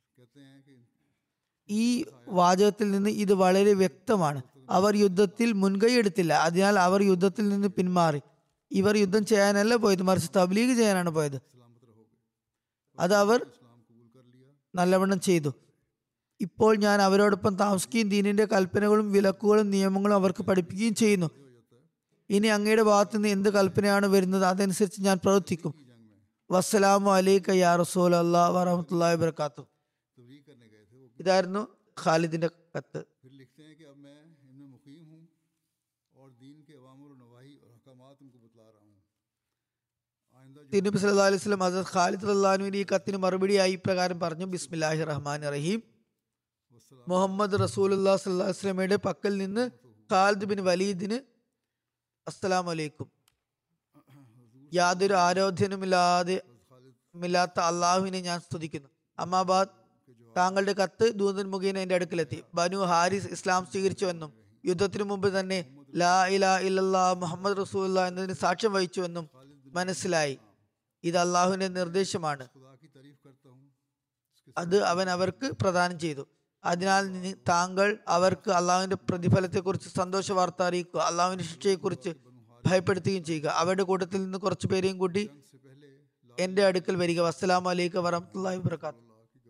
ഈ വാചകത്തിൽ നിന്ന് ഇത് വളരെ വ്യക്തമാണ് അവർ യുദ്ധത്തിൽ മുൻകൈ എടുത്തില്ല അതിനാൽ അവർ യുദ്ധത്തിൽ നിന്ന് പിന്മാറി ഇവർ യുദ്ധം ചെയ്യാനല്ല പോയത് മറിച്ച് തബ്ലീഗ് ചെയ്യാനാണ് പോയത് അത് അവർ നല്ലവണ്ണം ചെയ്തു ഇപ്പോൾ ഞാൻ അവരോടൊപ്പം താമസിക്കുകയും ദീനിന്റെ കൽപ്പനകളും വിലക്കുകളും നിയമങ്ങളും അവർക്ക് പഠിപ്പിക്കുകയും ചെയ്യുന്നു ഇനി അങ്ങയുടെ ഭാഗത്ത് നിന്ന് എന്ത് കൽപ്പനയാണ് വരുന്നത് അതനുസരിച്ച് ഞാൻ പ്രവർത്തിക്കും വസ്സലാമു അലൈക്ക യാ റസൂൽ അല്ലാ വറഹമത്തല്ലാ വബർക്കാത്തു ഇതായിരുന്നു ഖാലിദിന്റെ കത്ത് फिर लिखते हैं कि अब मैं इनमें मुकीम हूँ और दीन के अवामर नवाही और अहकामात उनको बतला रहा हूँ आइंदा जो തിരുനബി സല്ലല്ലാഹു അലൈഹി വസല്ലം ഹസരത് ഖാലിദ് അള്ളാഹുവിന് ഈ കത്തിന് മറുപടിയായി ഇപ്രകാരം പറഞ്ഞു ബിസ്മില്ലാഹി റഹ്മാൻ റഹീം മുഹമ്മദ് റസൂലുല്ലാ സല്ലല്ലാഹു അലൈഹി വസല്ലമയുടെ പക്കൽ നിന്ന് ഖാലിദ് ബിൻ വലീദിന് അസ്സലാമു അലൈക്കും യാതൊരു ആരോധ്യനുമില്ലാതെ മില്ലാത്ത അള്ളാഹുവിനെ ഞാൻ സ്തുതിക്കുന്നു അമ്മാബാദ് താങ്കളുടെ കത്ത് ദൂതൻ മുഖേന എന്റെ അടുക്കലെത്തി ബനു ഹാരിസ് ഇസ്ലാം സ്വീകരിച്ചുവെന്നും യുദ്ധത്തിനു മുമ്പ് തന്നെ ലാ ഇലാ ഇല്ലല്ലാ മുഹമ്മദ് റസൂല്ല എന്നതിന് സാക്ഷ്യം വഹിച്ചുവെന്നും മനസ്സിലായി ഇത് അള്ളാഹുവിന്റെ നിർദ്ദേശമാണ് खुदा की तारीफ करता हूँ അത് അവൻ അവർക്ക് പ്രദാനം ചെയ്തു അതിനാൽ നി- താങ്കൾ അവർക്ക് അള്ളാഹുവിന്റെ പ്രതിഫലത്തെക്കുറിച്ച് സന്തോഷ വാർത്ത അറിയിക്കുക അള്ളാഹുവിന്റെ ശിക്ഷയെക്കുറിച്ച് ഭയപ്പെടുത്തുകയും ചെയ്യുക അവരുടെ കൂട്ടത്തിൽ നിന്ന് കുറച്ചു പേരെയും കൂട്ടി എന്റെ അടുക്കൽ വരിക വസ്സലാമു അലൈക്കും വറഹമത്തല്ലാഹി വബർക്കാത്തു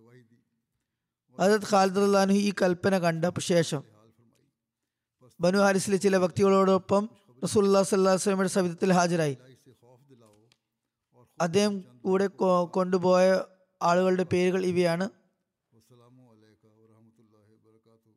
ഹജരത് ഖാലിദ് അള്ളാഹു ഈ കൽപ്പന കണ്ട ശേഷം ബനു ഹാരിസിലെ ചില വ്യക്തികളോടൊപ്പം റസൂല്ലാ സല്ലാഹു വസ്ലമയുടെ സവിധത്തിൽ ഹാജരായി അദ്ദേഹം കൂടെ കൊ- കൊണ്ടുപോയ ആളുകളുടെ പേരുകൾ ഇവയാണ് वसलाम वरहमतुल्लाहि वबरकातुहू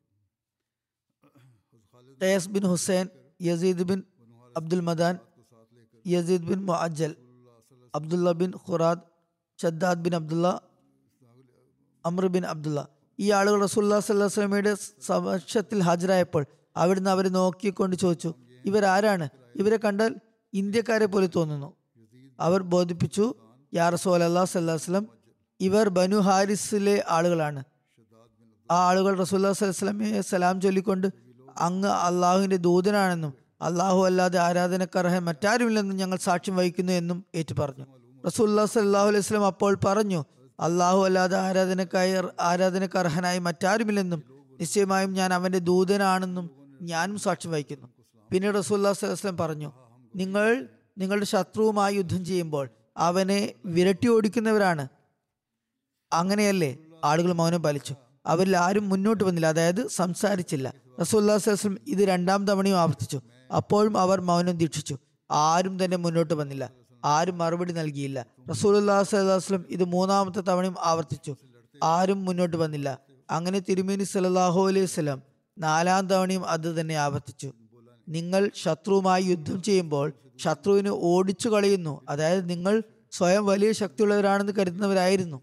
Khalid Qais bin Husain Yazid bin Abdul Madan Yazid bin Muajjal Abdullah bin Qurad Shaddad bin Abdullah Amr bin Abdulla ഈ ആളുകൾ റസൂല്ലാ സല്ലാഹു വസ്ലമയുടെ സമക്ഷത്തിൽ ഹാജരായപ്പോൾ അവിടുന്ന് അവരെ നോക്കിക്കൊണ്ട് ചോദിച്ചു ഇവരാരാണ് ഇവരെ കണ്ടാൽ ഇന്ത്യക്കാരെ പോലെ തോന്നുന്നു അവർ ബോധിപ്പിച്ചു യാ റസൂൽ അല്ലാ വസ്ലം ഇവർ ബനു ഹാരിസിലെ ആളുകളാണ് ആ ആളുകൾ റസൂല്ലാ സ്വലമയെ സലാം ചൊല്ലിക്കൊണ്ട് അങ്ങ് അള്ളാഹുവിന്റെ ദൂതനാണെന്നും അള്ളാഹു അല്ലാതെ ആരാധനക്കർഹൻ മറ്റാരുമില്ലെന്നും ഞങ്ങൾ സാക്ഷ്യം വഹിക്കുന്നു എന്നും ഏറ്റു പറഞ്ഞു റസൂല്ലാ സല്ലാഹു അലൈഹി സ്വലം അപ്പോൾ പറഞ്ഞു അള്ളാഹു അല്ലാതെ ആരാധനക്കായി ആരാധനക്കർഹനായി മറ്റാരുമില്ലെന്നും നിശ്ചയമായും ഞാൻ അവന്റെ ദൂതനാണെന്നും ഞാനും സാക്ഷ്യം വഹിക്കുന്നു പിന്നീട് റസൂല്ലാ സ്വലം പറഞ്ഞു നിങ്ങൾ നിങ്ങളുടെ ശത്രുവുമായി യുദ്ധം ചെയ്യുമ്പോൾ അവനെ വിരട്ടി ഓടിക്കുന്നവരാണ് അങ്ങനെയല്ലേ ആളുകൾ മൗനം പാലിച്ചു അവരിൽ ആരും മുന്നോട്ട് വന്നില്ല അതായത് സംസാരിച്ചില്ല റസൂല്ലാസ്ലം ഇത് രണ്ടാം തവണയും ആവർത്തിച്ചു അപ്പോഴും അവർ മൗനം ദീക്ഷിച്ചു ആരും തന്നെ മുന്നോട്ട് വന്നില്ല ആരും മറുപടി നൽകിയില്ല റസൂല്ലാസ്ലം ഇത് മൂന്നാമത്തെ തവണയും ആവർത്തിച്ചു ആരും മുന്നോട്ട് വന്നില്ല അങ്ങനെ തിരുമേനി സല്ലാഹു അലൈഹി സ്വലം നാലാം തവണയും അത് തന്നെ ആവർത്തിച്ചു നിങ്ങൾ ശത്രുവുമായി യുദ്ധം ചെയ്യുമ്പോൾ ശത്രുവിനെ ഓടിച്ചു കളയുന്നു അതായത് നിങ്ങൾ സ്വയം വലിയ ശക്തിയുള്ളവരാണെന്ന് കരുതുന്നവരായിരുന്നു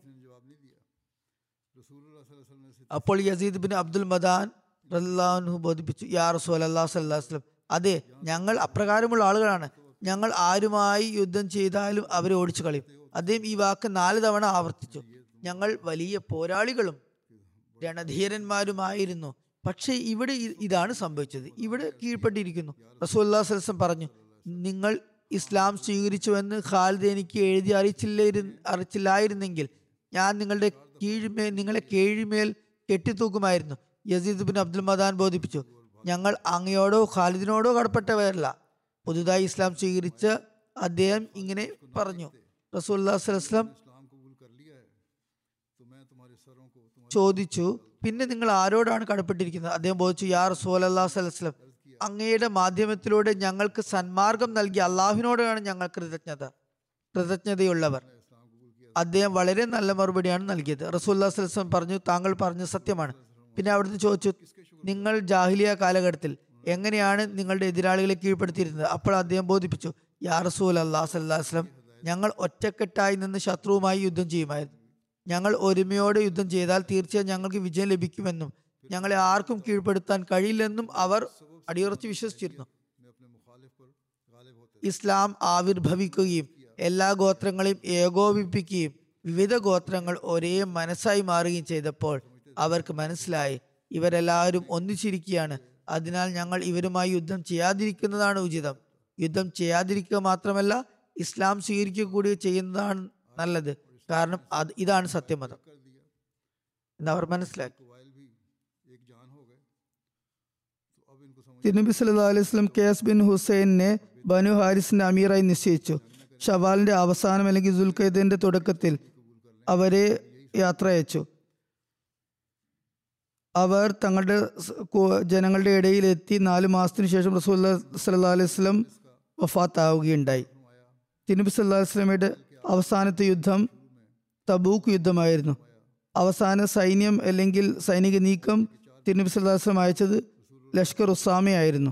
അപ്പോൾ യസീദ് ബിൻ അബ്ദുൽ മദാൻ റല്ലാഹു ബോധിപ്പിച്ചു യാ റസൂൽ അല്ലാഹ് സല്ലല്ലാഹു അലൈഹി വസല്ലം അതെ ഞങ്ങൾ അപ്രകാരമുള്ള ആളുകളാണ് ഞങ്ങൾ ആരുമായി യുദ്ധം ചെയ്താലും അവരെ ഓടിച്ചു കളയും അദ്ദേഹം ഈ വാക്ക് നാല് തവണ ആവർത്തിച്ചു ഞങ്ങൾ വലിയ പോരാളികളും രണധീരന്മാരുമായിരുന്നു പക്ഷേ ഇവിടെ ഇ- ഇതാണ് സംഭവിച്ചത് ഇവിടെ കീഴ്പ്പെട്ടിരിക്കുന്നു റസൂല്ലാ സലസം പറഞ്ഞു നിങ്ങൾ ഇസ്ലാം സ്വീകരിച്ചുവെന്ന് ഖാലിദ് എനിക്ക് എഴുതി അറിയിച്ചില്ല അറിയിച്ചില്ലായിരുന്നെങ്കിൽ ഞാൻ നിങ്ങളുടെ കീഴ്മേൽ നിങ്ങളെ കീഴ്മേൽ കെട്ടിത്തൂക്കുമായിരുന്നു യസീദ് ബിൻ അബ്ദുൽ മദാൻ ബോധിപ്പിച്ചു ഞങ്ങൾ അങ്ങയോടോ ഖാലിദിനോടോ കടപ്പെട്ടവരല്ല പുതുതായി ഇസ്ലാം സ്വീകരിച്ച അദ്ദേഹം ഇങ്ങനെ പറഞ്ഞു റസൂല്ലാ വസ്ലം इस्लाम कबूल कर लिया है तो मैं तुम्हारे सरों को तुम्हारे ചോദിച്ചു പിന്നെ നിങ്ങൾ ആരോടാണ് കടപ്പെട്ടിരിക്കുന്നത് അദ്ദേഹം ബോധിച്ചു യാ റസൂൽ അല്ലാഹ് സ്വലം അങ്ങയുടെ മാധ്യമത്തിലൂടെ ഞങ്ങൾക്ക് സന്മാർഗം നൽകിയ അള്ളാഹുവിനോടാണ് ഞങ്ങൾ കൃതജ്ഞത കൃതജ്ഞതയുള്ളവർ इस्लाम कबूल किया അദ്ദേഹം വളരെ നല്ല മറുപടിയാണ് നൽകിയത് റസൂല്ലാ സ്വലം പറഞ്ഞു താങ്കൾ പറഞ്ഞത് സത്യമാണ് പിന്നെ അവിടുന്ന് ചോദിച്ചു നിങ്ങൾ ജാഹിലിയ കാലഘട്ടത്തിൽ എങ്ങനെയാണ് നിങ്ങളുടെ എതിരാളികളെ കീഴ്പ്പെടുത്തിയിരുന്നത് അപ്പോൾ അദ്ദേഹം ബോധിപ്പിച്ചു യാ റസൂൽ അള്ളാഹ് സ്വല്ലം ഞങ്ങൾ ഒറ്റക്കെട്ടായി നിന്ന് ശത്രുവുമായി യുദ്ധം ചെയ്യുമായിരുന്നു ഞങ്ങൾ ഒരുമയോടെ യുദ്ധം ചെയ്താൽ തീർച്ചയായും ഞങ്ങൾക്ക് വിജയം ലഭിക്കുമെന്നും ഞങ്ങളെ ആർക്കും കീഴ്പ്പെടുത്താൻ കഴിയില്ലെന്നും അവർ അടിയുറച്ച് വിശ്വസിച്ചിരുന്നു मैं अपने मुखालिफ पर गालिब होते ഇസ്ലാം ആവിർഭവിക്കുകയും എല്ലാ ഗോത്രങ്ങളെയും ഏകോപിപ്പിക്കുകയും വിവിധ ഗോത്രങ്ങൾ ഒരേ മനസ്സായി മാറുകയും ചെയ്തപ്പോൾ അവർക്ക് മനസ്സിലായി ഇവരെല്ലാവരും ഒന്നിച്ചിരിക്കുകയാണ് അതിനാൽ ഞങ്ങൾ ഇവരുമായി യുദ്ധം ചെയ്യാതിരിക്കുന്നതാണ് ഉചിതം യുദ്ധം ചെയ്യാതിരിക്കുക മാത്രമല്ല ഇസ്ലാം സ്വീകരിക്കുക കൂടി ചെയ്യുന്നതാണ് നല്ലത് കാരണം അത് ഇതാണ് സത്യമതം कर दिया എന്നവർ മനസ്സിലാക്കി कबाइल भी एक जान हो गए तो अब इनको समझ തിരുനബി സല്ലല്ലാഹു അലൈഹി വസല്ലം കേസ് ബിൻ ഹുസൈനെ ബനു ഹാരിസിന്റെ അമീറായി നിശ്ചയിച്ചു ഷവാലിന്റെ അവസാനം അല്ലെങ്കിൽ ദുൽഖൈദിന്റെ തുടക്കത്തിൽ അവരെ യാത്ര അയച്ചു അവർ തങ്ങളുടെ സ് കു- ജനങ്ങളുടെ ഇടയിൽ എത്തി നാല് മാസത്തിനു ശേഷം റസൂൽ സല്ലല്ലാഹു അലൈഹി വസല്ലം വഫാത്താവുകയുണ്ടായി തിരുനബി സല്ലല്ലാഹു അലൈഹി വസല്ലമയുടെ അവസാനത്തെ യുദ്ധം തബൂക്ക് യുദ്ധമായിരുന്നു അവസാന സൈന്യം അല്ലെങ്കിൽ സൈനിക നീക്കം തിരുനബി സല്ലല്ലാഹു അലൈഹി വസല്ലം അയച്ചത് ലഷ്കർ ഉസാമയായിരുന്നു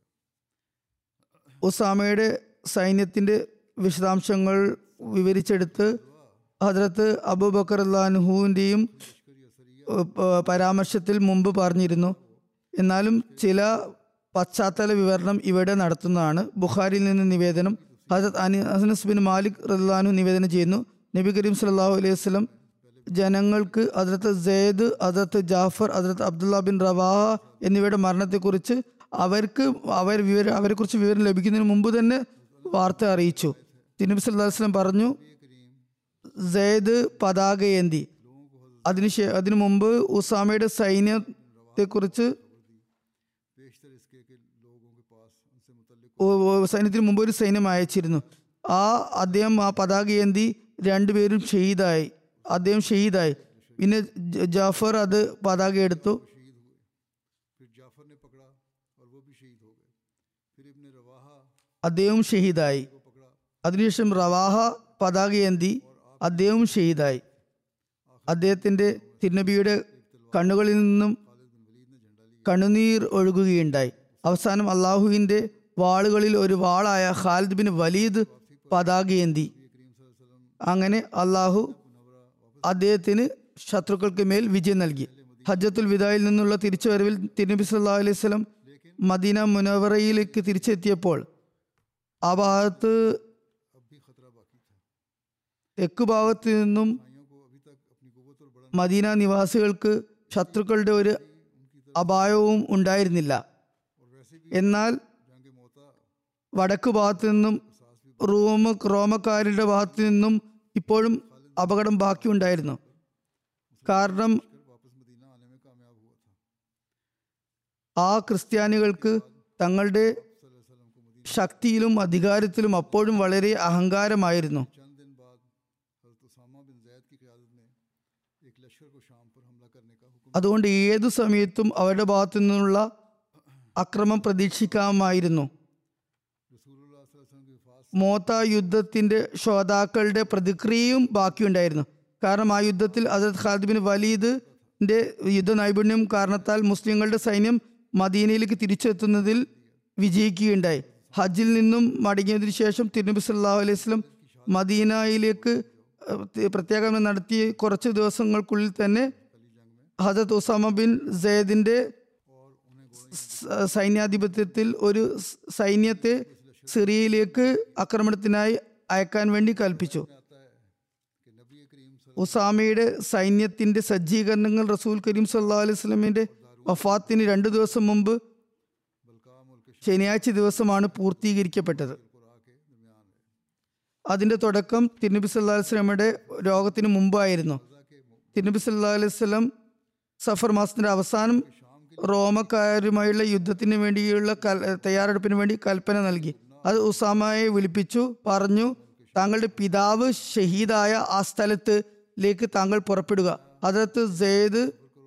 ഉസാമയുടെ സൈന്യത്തിന്റെ വിശദാംശങ്ങൾ വിവരിച്ചെടുത്ത് ഹദ്രത്ത് അബൂബക്കർ അള്ളാൻഹുവിൻ്റെയും പരാമർശത്തിൽ മുമ്പ് പറഞ്ഞിരുന്നു എന്നാലും ചില പശ്ചാത്തല വിവരണം ഇവിടെ നടത്തുന്നതാണ് ബുഖാരിയിൽ നിന്ന് നിവേദനം ഹജത് അനസ് ബിൻ മാലിക് റഹ്ലാനു നിവേദനം ചെയ്യുന്നു നബി കരീം സല്ലല്ലാഹു അലൈഹി വസല്ലം ജനങ്ങൾക്ക് Hazrat Zaid Hazrat Jafar Hazrat Abdullah bin Rawaha എന്നിവയുടെ മരണത്തെക്കുറിച്ച് അവർക്ക് അവർ വിവരം അവരെക്കുറിച്ച് വിവരം ലഭിക്കുന്നതിന് മുമ്പ് തന്നെ വാർത്ത അറിയിച്ചു തിരുനബി സല്ലല്ലാഹു അലൈഹി വസല്ലം പറഞ്ഞു സെയ്ദ് പതാകയേന്തി അതിന് ശേ- അതിനു മുമ്പ് ഉസാമയുടെ സൈന്യത്തെക്കുറിച്ച് बेशतर इसके कि लोगों के पास उनसे मुतल्लिक ഓ- ഓ- സൈന്യത്തിന് മുമ്പ് ഒരു സൈന്യം അയച്ചിരുന്നു ആ അദ്ദേഹം ആ പതാകയേന്തി രണ്ടുപേരും ഷഹീദായി അദ്ദേഹം ഷഹീദായി പിന്നെ ജ- ജാഫർ അത് പതാക എടുത്തു शहीद हुए फिर जाफर ने पकड़ा और वो भी शहीद हो गए फिर इब्ने रवाहा അദ്ദേഹം ഷഹീദായി को पकड़ा അതിനുശേഷം റവാഹ പതാകയേന്തി അദ്ദേഹം ഷഹീദായി അദ്ദേഹത്തിന്റെ തിരുനബിയുടെ കണ്ണുകളിൽ നിന്നും കണ്ണുനീർ ഒഴുകുകയുണ്ടായി അവസാനം അള്ളാഹുവിന്റെ വാളുകളിൽ ഒരു വാളായ ഖാലിദ് ബിൻ വലീദ് പതാകയേന്തി അങ്ങനെ അള്ളാഹു അദ്ദേഹത്തിന് ശത്രുക്കൾക്ക് മേൽ വിജയം നൽകി ഹജ്ജത്തുൽ വിദായിൽ നിന്നുള്ള തിരിച്ചുവരവിൽ തിരുനബി സല്ലല്ലാഹു അലൈഹി വസല്ലം മദീന മുനവറയിലേക്ക് തിരിച്ചെത്തിയപ്പോൾ ആ ഭാഗത്ത് अब भी खतरा बाकी था തെക്ക് ഭാഗത്ത് നിന്നും भाइयों को अभी तक अपनी कुवत और बड़ा മദീന നിവാസികൾക്ക് ശത്രുക്കളുടെ ഒരു അപായവും ഉണ്ടായിരുന്നില്ല और वैसे भी എന്നാൽ जंग मोता വടക്ക് ഭാഗത്തു നിന്നും റോമ റോമക്കാരുടെ ഭാഗത്തു നിന്നും ഇപ്പോഴും അപകടം ബാക്കിയുണ്ടായിരുന്നു കാരണം वापस मदीना आने में कामयाब हुआ था ആ ക്രിസ്ത്യാനികൾക്ക് തങ്ങളുടെ ശക്തിയിലും അധികാരത്തിലും അപ്പോഴും വളരെ അഹങ്കാരമായിരുന്നു चंद दिन बाद हजरत उसामा बिन जैद की क़यादत में एक लश्कर को शाम पर हमला करने का हुक्म അതുകൊണ്ട് ഏതു സമയത്തും അവരുടെ ഭാഗത്തു നിന്നുള്ള അക്രമം പ്രതീക്ഷിക്കാമായിരുന്നു रसूलुल्लाह सल्लल्लाहु अलैहि वसल्लम की वफात മോത്ത യുദ്ധത്തിന്റെ ശ്രോതാക്കളുടെ പ്രതിക്രിയയും ബാക്കിയുണ്ടായിരുന്നു കാരണം ആ യുദ്ധത്തിൽ അസദ് ഖാലിദ് ബിൻ വലീദിന്റെ യുദ്ധ നൈപുണ്യം കാരണത്താൽ മുസ്ലിങ്ങളുടെ സൈന്യം മദീനയിലേക്ക് തിരിച്ചെത്തുന്നതിൽ വിജയിക്കുകയുണ്ടായി ഹജ്ജിൽ നിന്നും മടങ്ങിയതിനു ശേഷം തിരുനബി സല്ലല്ലാഹു അലൈഹി വസല്ലം മദീനയിലേക്ക് ഏഹ്, പ്രത്യേകം നടത്തിയ കുറച്ച് ദിവസങ്ങൾക്കുള്ളിൽ തന്നെ ഹജത് ഉസാമ ബിൻ സെയ്ദിന്റെ സ- സൈന്യാധിപത്യത്തിൽ ഒരു സ് സൈന്യത്തെ സിറിയയിലേക്ക് ആക്രമണത്തിനായി അയക്കാൻ വേണ്ടി കൽപ്പിച്ചു आता है कि नबी करीम ഉസാമയുടെ സൈന്യത്തിന്റെ സജ്ജീകരണങ്ങൾ റസൂൽ കരീം സല്ലാ അലൈഹി സ്വലമിന്റെ വഫാത്തിന് രണ്ടു ദിവസം മുമ്പ് बलका मुल्क के ശനിയാഴ്ച ദിവസമാണ് പൂർത്തീകരിക്കപ്പെട്ടത് कुरा के दरमियान है അതിന്റെ തുടക്കം തിരുനബി സല്ലാ വസ്ലമയുടെ രോഗത്തിന് മുമ്പായിരുന്നു തിരുനബി സല്ലാ അലൈഹി സ്വലം സഫർ മാസത്തിന്റെ അവസാനം റോമക്കാരുമായുള്ള യുദ്ധത്തിന് വേണ്ടിയുള്ള കൽ- തയ്യാറെടുപ്പിന് വേണ്ടി കൽപ്പന നൽകി അത് ഉസാമയെ വിളിപ്പിച്ചു പറഞ്ഞു താങ്കളുടെ പിതാവ് ഷഹീദായ ആ സ്ഥലത്തിലേക്ക് താങ്കൾ പുറപ്പെടുക അതിനകത്ത് സെയ്ദ്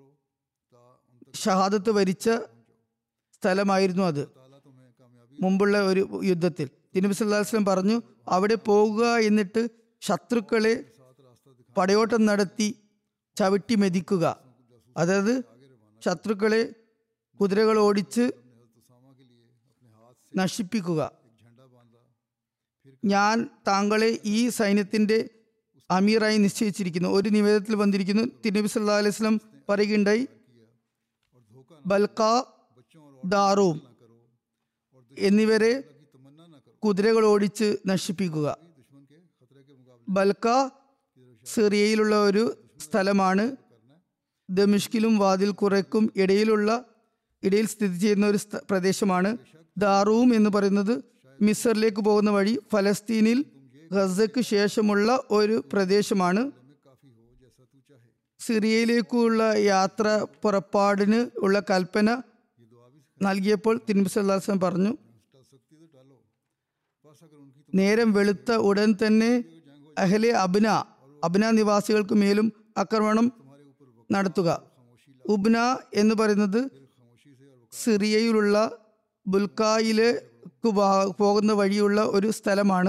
ഷഹാദത്ത് വരിച്ച സ്ഥലമായിരുന്നു അത് ताला तुम्हें कामयाबी മുമ്പുള്ള ഒരു യുദ്ധത്തിൽ തിരുനബി സല്ലല്ലാഹു അലൈഹി വസല്ലം പറഞ്ഞു അവിടെ പോകുക എന്നിട്ട് ശത്രുക്കളെ പടയോട്ടം നടത്തി ചവിട്ടി മെതിക്കുക അതായത് ശത്രുക്കളെ കുതിരകൾ ഓടിച്ച് उसामा के लिए अपने हाथ से നശിപ്പിക്കുക एक झंडा बांधा ഞാൻ താങ്കളെ ഈ സൈന്യത്തിന്റെ അമീറായി നിശ്ചയിച്ചിരിക്കുന്നു ഒരു നിവേദനത്തിൽ വന്നിരിക്കുന്നു തിരുനബി സല്ലല്ലാഹു അലൈഹി വസല്ലം പറയുകയുണ്ടായി और धोखा ബൽക്ക बच्चों और ദാറൂം ना करो और എന്നിവരെ दुश्मन की तमन्ना ना करो കുതിരകൾ ഓടിച്ച് നശിപ്പിക്കുക दुश्मन के खतरे के मुकाबले ബൽക്ക സിറിയയിലുള്ള ഒരു സ്ഥലമാണ് ദമിഷ്കിലും വാതിൽ കുറയ്ക്കും ഇടയിലുള്ള ഇടയിൽ സ്ഥിതി ചെയ്യുന്ന ഒരു സ്ഥ- പ്രദേശമാണ് ദാറൂം എന്ന് പറയുന്നത് മിസറിലേക്ക് പോകുന്ന വഴി ഫലസ്തീനിൽ ഗസയ്ക്ക് ശേഷമുള്ള ഒരു പ്രദേശമാണ് में काफी हो जैसा तू चाहे സിറിയയിലേക്കുള്ള യാത്ര പുറപ്പാടിന് ഉള്ള കൽപ്പന ये दुआ भी നൽകിയപ്പോൾ തിരുമ്പി സല്ലാസ്ലം പറഞ്ഞു टल सकती है तो टालो बस अगर उनकी നേരം വെളുത്ത ഉടൻ തന്നെ അഹ്ലെ അബ്ന അബ്ന നിവാസികൾക്ക് മേലും ആക്രമണം നടത്തുക ഉബ്ന എന്ന് പറയുന്നത് खामोशी से और സിറിയയിലുള്ള ബുൽക്കായിലേക്ക് വാ- പോകുന്ന വഴിയുള്ള ഒരു സ്ഥലമാണ്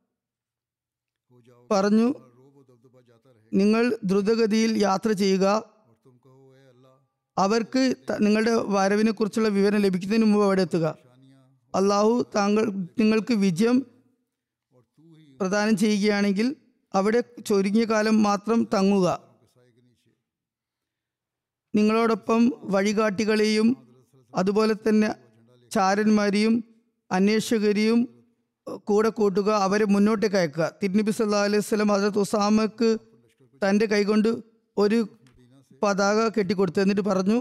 हो जाओ പറഞ്ഞു और रोब दबदबा जाता रहे നിങ്ങൾ ദ്രുതഗതിയിൽ യാത്ര ചെയ്യുക और तुम कहो ए अल्लाह അവർക്ക് ത- നിങ്ങളുടെ വരവിനെ കുറിച്ചുള്ള വിവരം ലഭിക്കുന്നതിന് മുമ്പ് അവിടെ എത്തുക शानियाँ അള്ളാഹു താങ്കൾ നിങ്ങൾക്ക് വിജയം और तू ही പ്രദാനം ചെയ്യുകയാണെങ്കിൽ അവിടെ ചുരുങ്ങിയ കാലം മാത്രം തങ്ങുക के साए के नीचे നിങ്ങളോടൊപ്പം വഴികാട്ടികളെയും അതുപോലെ തന്നെ ചാരന്മാരെയും അന്വേഷകരെയും കൂടെ കൂട്ടുക അവരെ മുന്നോട്ടേക്ക് അയക്കുക തിരുനബി സല്ലാ അലൈഹി സ്വലം ഹസരത്ത് ഉസാമക്ക് തൻ്റെ കൈകൊണ്ട് ഒരു പതാക കെട്ടിക്കൊടുത്തു എന്നിട്ട് പറഞ്ഞു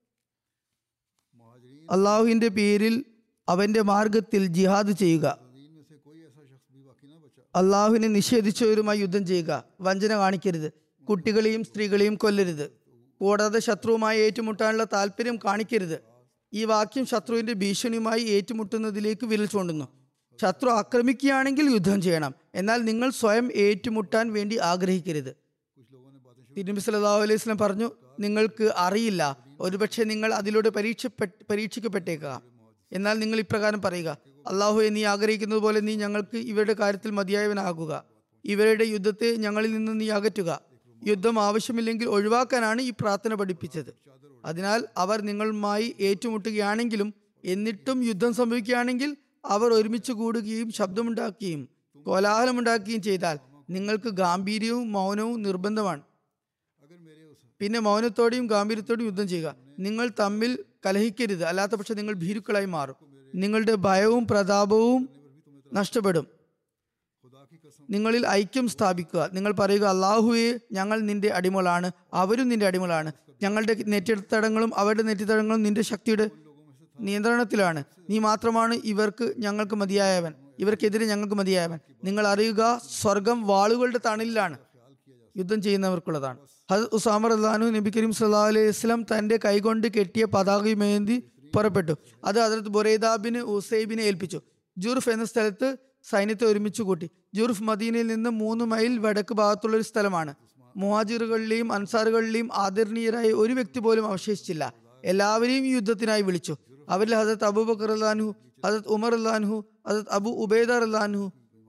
महाजरीन അള്ളാഹുവിൻ്റെ പേരിൽ അവൻ്റെ മാർഗത്തിൽ ജിഹാദ് ചെയ്യുക दीन में से कोई ऐसा शख्स भी बाकी ना बचा അള്ളാഹുവിനെ നിഷേധിച്ചവരുമായി യുദ്ധം ചെയ്യുക വഞ്ചന കാണിക്കരുത് കുട്ടികളെയും സ്ത്രീകളെയും കൊല്ലരുത് കൂടാതെ ശത്രുവുമായി ഏറ്റുമുട്ടാനുള്ള താല്പര്യം കാണിക്കരുത് ഈ വാക്യം ശത്രുവിന്റെ ഭീഷണിയുമായി ഏറ്റുമുട്ടുന്നതിലേക്ക് വിരൽ ചൂണ്ടുന്നു ശത്രു ആക്രമിക്കുകയാണെങ്കിൽ യുദ്ധം ചെയ്യണം എന്നാൽ നിങ്ങൾ സ്വയം ഏറ്റുമുട്ടാൻ വേണ്ടി ആഗ്രഹിക്കരുത് कुछ लोगों ने बातें തിരുനബി സല്ലല്ലാഹു അലൈഹി വസല്ലം പറഞ്ഞു നിങ്ങൾക്ക് അറിയില്ല ഒരുപക്ഷെ നിങ്ങൾ അതിലൂടെ പരീക്ഷപ്പെട്ട് പരീക്ഷിക്കപ്പെട്ടേക്കാം എന്നാൽ നിങ്ങൾ ഇപ്രകാരം പറയുക അള്ളാഹുവെ നീ ആഗ്രഹിക്കുന്നത് പോലെ നീ ഞങ്ങൾക്ക് ഇവരുടെ കാര്യത്തിൽ മതിയായവനാകുക ഇവരുടെ യുദ്ധത്തെ ഞങ്ങളിൽ നിന്ന് നീ അകറ്റുക യുദ്ധം ആവശ്യമില്ലെങ്കിൽ ഒഴിവാക്കാനാണ് ഈ പ്രാർത്ഥന പഠിപ്പിച്ചത് അതിനാൽ അവർ നിങ്ങളുമായി ഏറ്റുമുട്ടുകയാണെങ്കിലും എന്നിട്ടും യുദ്ധം സംഭവിക്കുകയാണെങ്കിൽ അവർ ഒരുമിച്ച് കൂടുകയും ശബ്ദമുണ്ടാക്കുകയും കോലാഹലമുണ്ടാക്കുകയും ചെയ്താൽ നിങ്ങൾക്ക് ഗാംഭീര്യവും മൗനവും നിർബന്ധമാണ് अगर मेरे उस പിന്നെ മൗനത്തോടെയും ഗാംഭീര്യത്തോടെയും യുദ്ധം ചെയ്യുക നിങ്ങൾ തമ്മിൽ കലഹിക്കരുത് അല്ലാത്ത പക്ഷെ നിങ്ങൾ ഭീരുക്കളായി മാറും നിങ്ങളുടെ ഭയവും പ്രതാപവും നഷ്ടപ്പെടും खुदा की कसम നിങ്ങളിൽ ഐക്യം സ്ഥാപിക്കുക നിങ്ങൾ പറയുക അള്ളാഹുവെ ഞങ്ങൾ നിന്റെ അടിമകളാണ് അവരും നിന്റെ അടിമകളാണ് ഞങ്ങളുടെ നെറ്റിത്തടങ്ങളും അവരുടെ നെറ്റിത്തടങ്ങളും നിന്റെ ശക്തിയുടെ നിയന്ത്രണത്തിലാണ് നീ മാത്രമാണ് ഇവർക്ക് ഞങ്ങൾക്ക് മതിയായവൻ ഇവർക്കെതിരെ ഞങ്ങൾക്ക് മതിയായവൻ നിങ്ങൾ അറിയുക സ്വർഗം വാളുകളുടെ തണലിലാണ് യുദ്ധം ചെയ്യുന്നവർക്കുള്ളതാണ് ഹസ് ഉസാമർ അള്ളഹാനു നബി കരീം സല്ലാ അലൈഹി വസ്ലം തന്റെ കൈകൊണ്ട് കെട്ടിയ പതാകയുമേന്തി പുറപ്പെട്ടു അത് ഹജറത്ത് ബുറൈദാബിന് ഉസൈബിനെ ഏൽപ്പിച്ചു ജുർഫ് എന്ന സ്ഥലത്ത് സൈന്യത്തെ ഒരുമിച്ച് കൂട്ടി ജുർഫ് മദീനയിൽ നിന്ന് മൂന്ന് മൈൽ വടക്ക് ഭാഗത്തുള്ള ഒരു സ്ഥലമാണ് മുഹാജിറുകളിലെയും അൻസാറുകളിലെയും ആദരണീയരായ ഒരു വ്യക്തി പോലും അവശേഷിച്ചില്ല എല്ലാവരെയും ഈ യുദ്ധത്തിനായി വിളിച്ചു അവരിൽ ഹസരത്ത് അബൂബക്കർ അള്ളാൻഹു ഹസരത്ത് ഉമർ അള്ളാൻഹു ഹസരത്ത് അബു ഉബൈദ അള്ളാൻഹു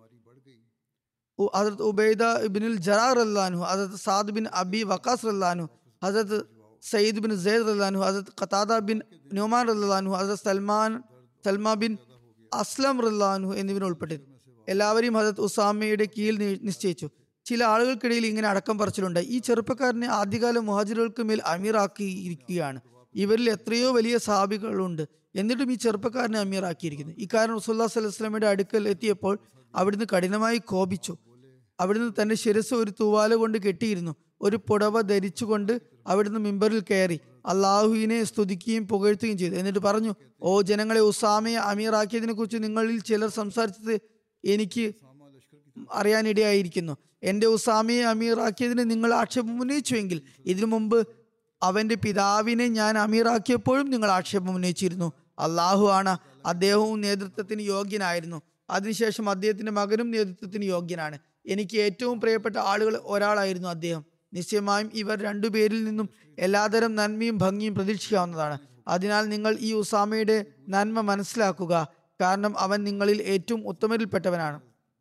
ഉ- ഹസരത്ത് ഉബൈദ ഇബിനുൽ ജറാർ അള്ളാൻഹു Hazrat Saad bin Abi Waqqas അള്ളാൻഹു ഹസരത്ത് സയ്യിദ് ബിൻ സെയ്ദ് അള്ളാൻഹു ഹസരത്ത് ഖത്താദ ബിൻ നുമാൻ അള്ളാൻഹു Hazrat Salman Salma bin Aslam റല്ലാൻഹു എന്നിവർ ഉൾപ്പെട്ടിരുന്നു എല്ലാവരെയും ഹസരത്ത് ഉസാമയുടെ കീഴിൽ നി- നിശ്ചയിച്ചു ചില ആളുകൾക്കിടയിൽ ഇങ്ങനെ അടക്കം പറച്ചിലുണ്ട് ഈ ചെറുപ്പക്കാരനെ ആദ്യകാല മുഹാജിറുകൾക്ക് മേൽ അമീറാക്കിയിരിക്കുകയാണ് ഇവരിൽ എത്രയോ വലിയ സാബികളുണ്ട് എന്നിട്ടും ഈ ചെറുപ്പക്കാരനെ അമീറാക്കിയിരിക്കുന്നു ഇക്കാരണം റസൂല്ലാ സ്വലസ്ലമയുടെ അടുക്കൽ എത്തിയപ്പോൾ അവിടുന്ന് കഠിനമായി കോപിച്ചു അവിടുന്ന് തന്റെ ശിരസ് ഒരു തൂവാല കൊണ്ട് കെട്ടിയിരുന്നു ഒരു പുടവ ധരിച്ചുകൊണ്ട് അവിടുന്ന് മിമ്പറിൽ കയറി അള്ളാഹുവിനെ സ്തുതിക്കുകയും പുകഴ്ത്തുകയും ചെയ്തു എന്നിട്ട് പറഞ്ഞു ഓ ജനങ്ങളെ ഉസാമയെ അമീറാക്കിയതിനെ കുറിച്ച് നിങ്ങളിൽ ചിലർ സംസാരിച്ചത് എനിക്ക് അറിയാനിടയായിരിക്കുന്നു എന്റെ ഉസാമയെ അമീറാക്കിയതിന് നിങ്ങൾ ആക്ഷേപം ഉന്നയിച്ചുവെങ്കിൽ ഇതിനു മുമ്പ് അവന്റെ പിതാവിനെ ഞാൻ അമീറാക്കിയപ്പോഴും നിങ്ങൾ ആക്ഷേപം ഉന്നയിച്ചിരുന്നു അള്ളാഹു ആണ് അദ്ദേഹവും നേതൃത്വത്തിന് യോഗ്യനായിരുന്നു അതിനുശേഷം അദ്ദേഹത്തിന്റെ മകനും നേതൃത്വത്തിന് യോഗ്യനാണ് എനിക്ക് ഏറ്റവും പ്രിയപ്പെട്ട ആളുകൾ ഒരാളായിരുന്നു അദ്ദേഹം നിശ്ചയമായും ഇവർ രണ്ടുപേരിൽ നിന്നും എല്ലാതരം നന്മയും ഭംഗിയും പ്രതീക്ഷിക്കാവുന്നതാണ് അതിനാൽ നിങ്ങൾ ഈ ഉസാമയുടെ നന്മ മനസ്സിലാക്കുക കാരണം അവൻ നിങ്ങളിൽ ഏറ്റവും ഉത്തമരിൽപ്പെട്ടവനാണ്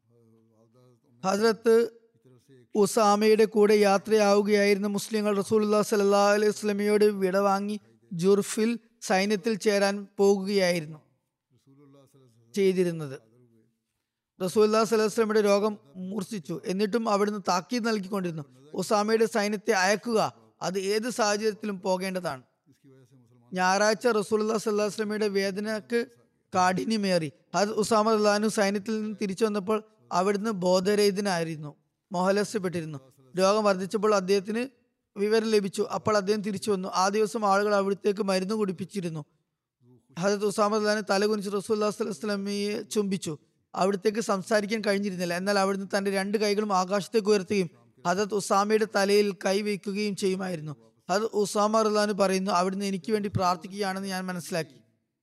ഹസ്രത്ത് ഉസാമയുടെ കൂടെ യാത്രയാവുകയായിരുന്ന മുസ്ലിങ്ങൾ റസൂലുല്ലാ സല്ലാ അലൈഹി സ്വലമയോട് വിടവാങ്ങി ജുർഫിൽ സൈന്യത്തിൽ ചേരാൻ പോകുകയായിരുന്നു ചെയ്തിരുന്നത് റസൂല്ലാ സ്വലമയുടെ രോഗം മൂർച്ഛിച്ചു എന്നിട്ടും അവിടുന്ന് താക്കീത് നൽകിക്കൊണ്ടിരുന്നു ഉസാമയുടെ സൈന്യത്തെ അയക്കുക അത് ഏത് സാഹചര്യത്തിലും പോകേണ്ടതാണ് ഞായറാഴ്ച റസൂല്ലാ സ്വല്ലാസ്ലമയുടെ വേദനക്ക് കാഠിന്യമേറി അത് ഉസാമ അള്ളഹാനു സൈന്യത്തിൽ നിന്ന് തിരിച്ചു വന്നപ്പോൾ അവിടുന്ന് ബോധരഹിതനായിരുന്നു മോഹലസ്യപ്പെട്ടിരുന്നു രോഗം വർദ്ധിച്ചപ്പോൾ അദ്ദേഹത്തിന് വിവരം ലഭിച്ചു അപ്പോൾ അദ്ദേഹം തിരിച്ചു വന്നു ആ ദിവസം ആളുകൾ അവിടത്തേക്ക് മരുന്ന് കുടിപ്പിച്ചിരുന്നു ഹജത് ഉസാമ അള്ളഹാന് തലകുനിച്ച് റസൂല്ലാ സ്വലമയെ ചുംബിച്ചു അവിടത്തേക്ക് സംസാരിക്കാൻ കഴിഞ്ഞിരുന്നില്ല എന്നാൽ അവിടുന്ന് തന്റെ രണ്ട് കൈകളും ആകാശത്തേക്ക് ഉയർത്തുകയും ഹജത് ഉസാമയുടെ തലയിൽ കൈവയ്ക്കുകയും ചെയ്യുമായിരുന്നു അത് ഉസാമ റഹ്ലാന് പറയുന്നു അവിടുന്ന് എനിക്ക് വേണ്ടി പ്രാർത്ഥിക്കുകയാണെന്ന് ഞാൻ മനസ്സിലാക്കി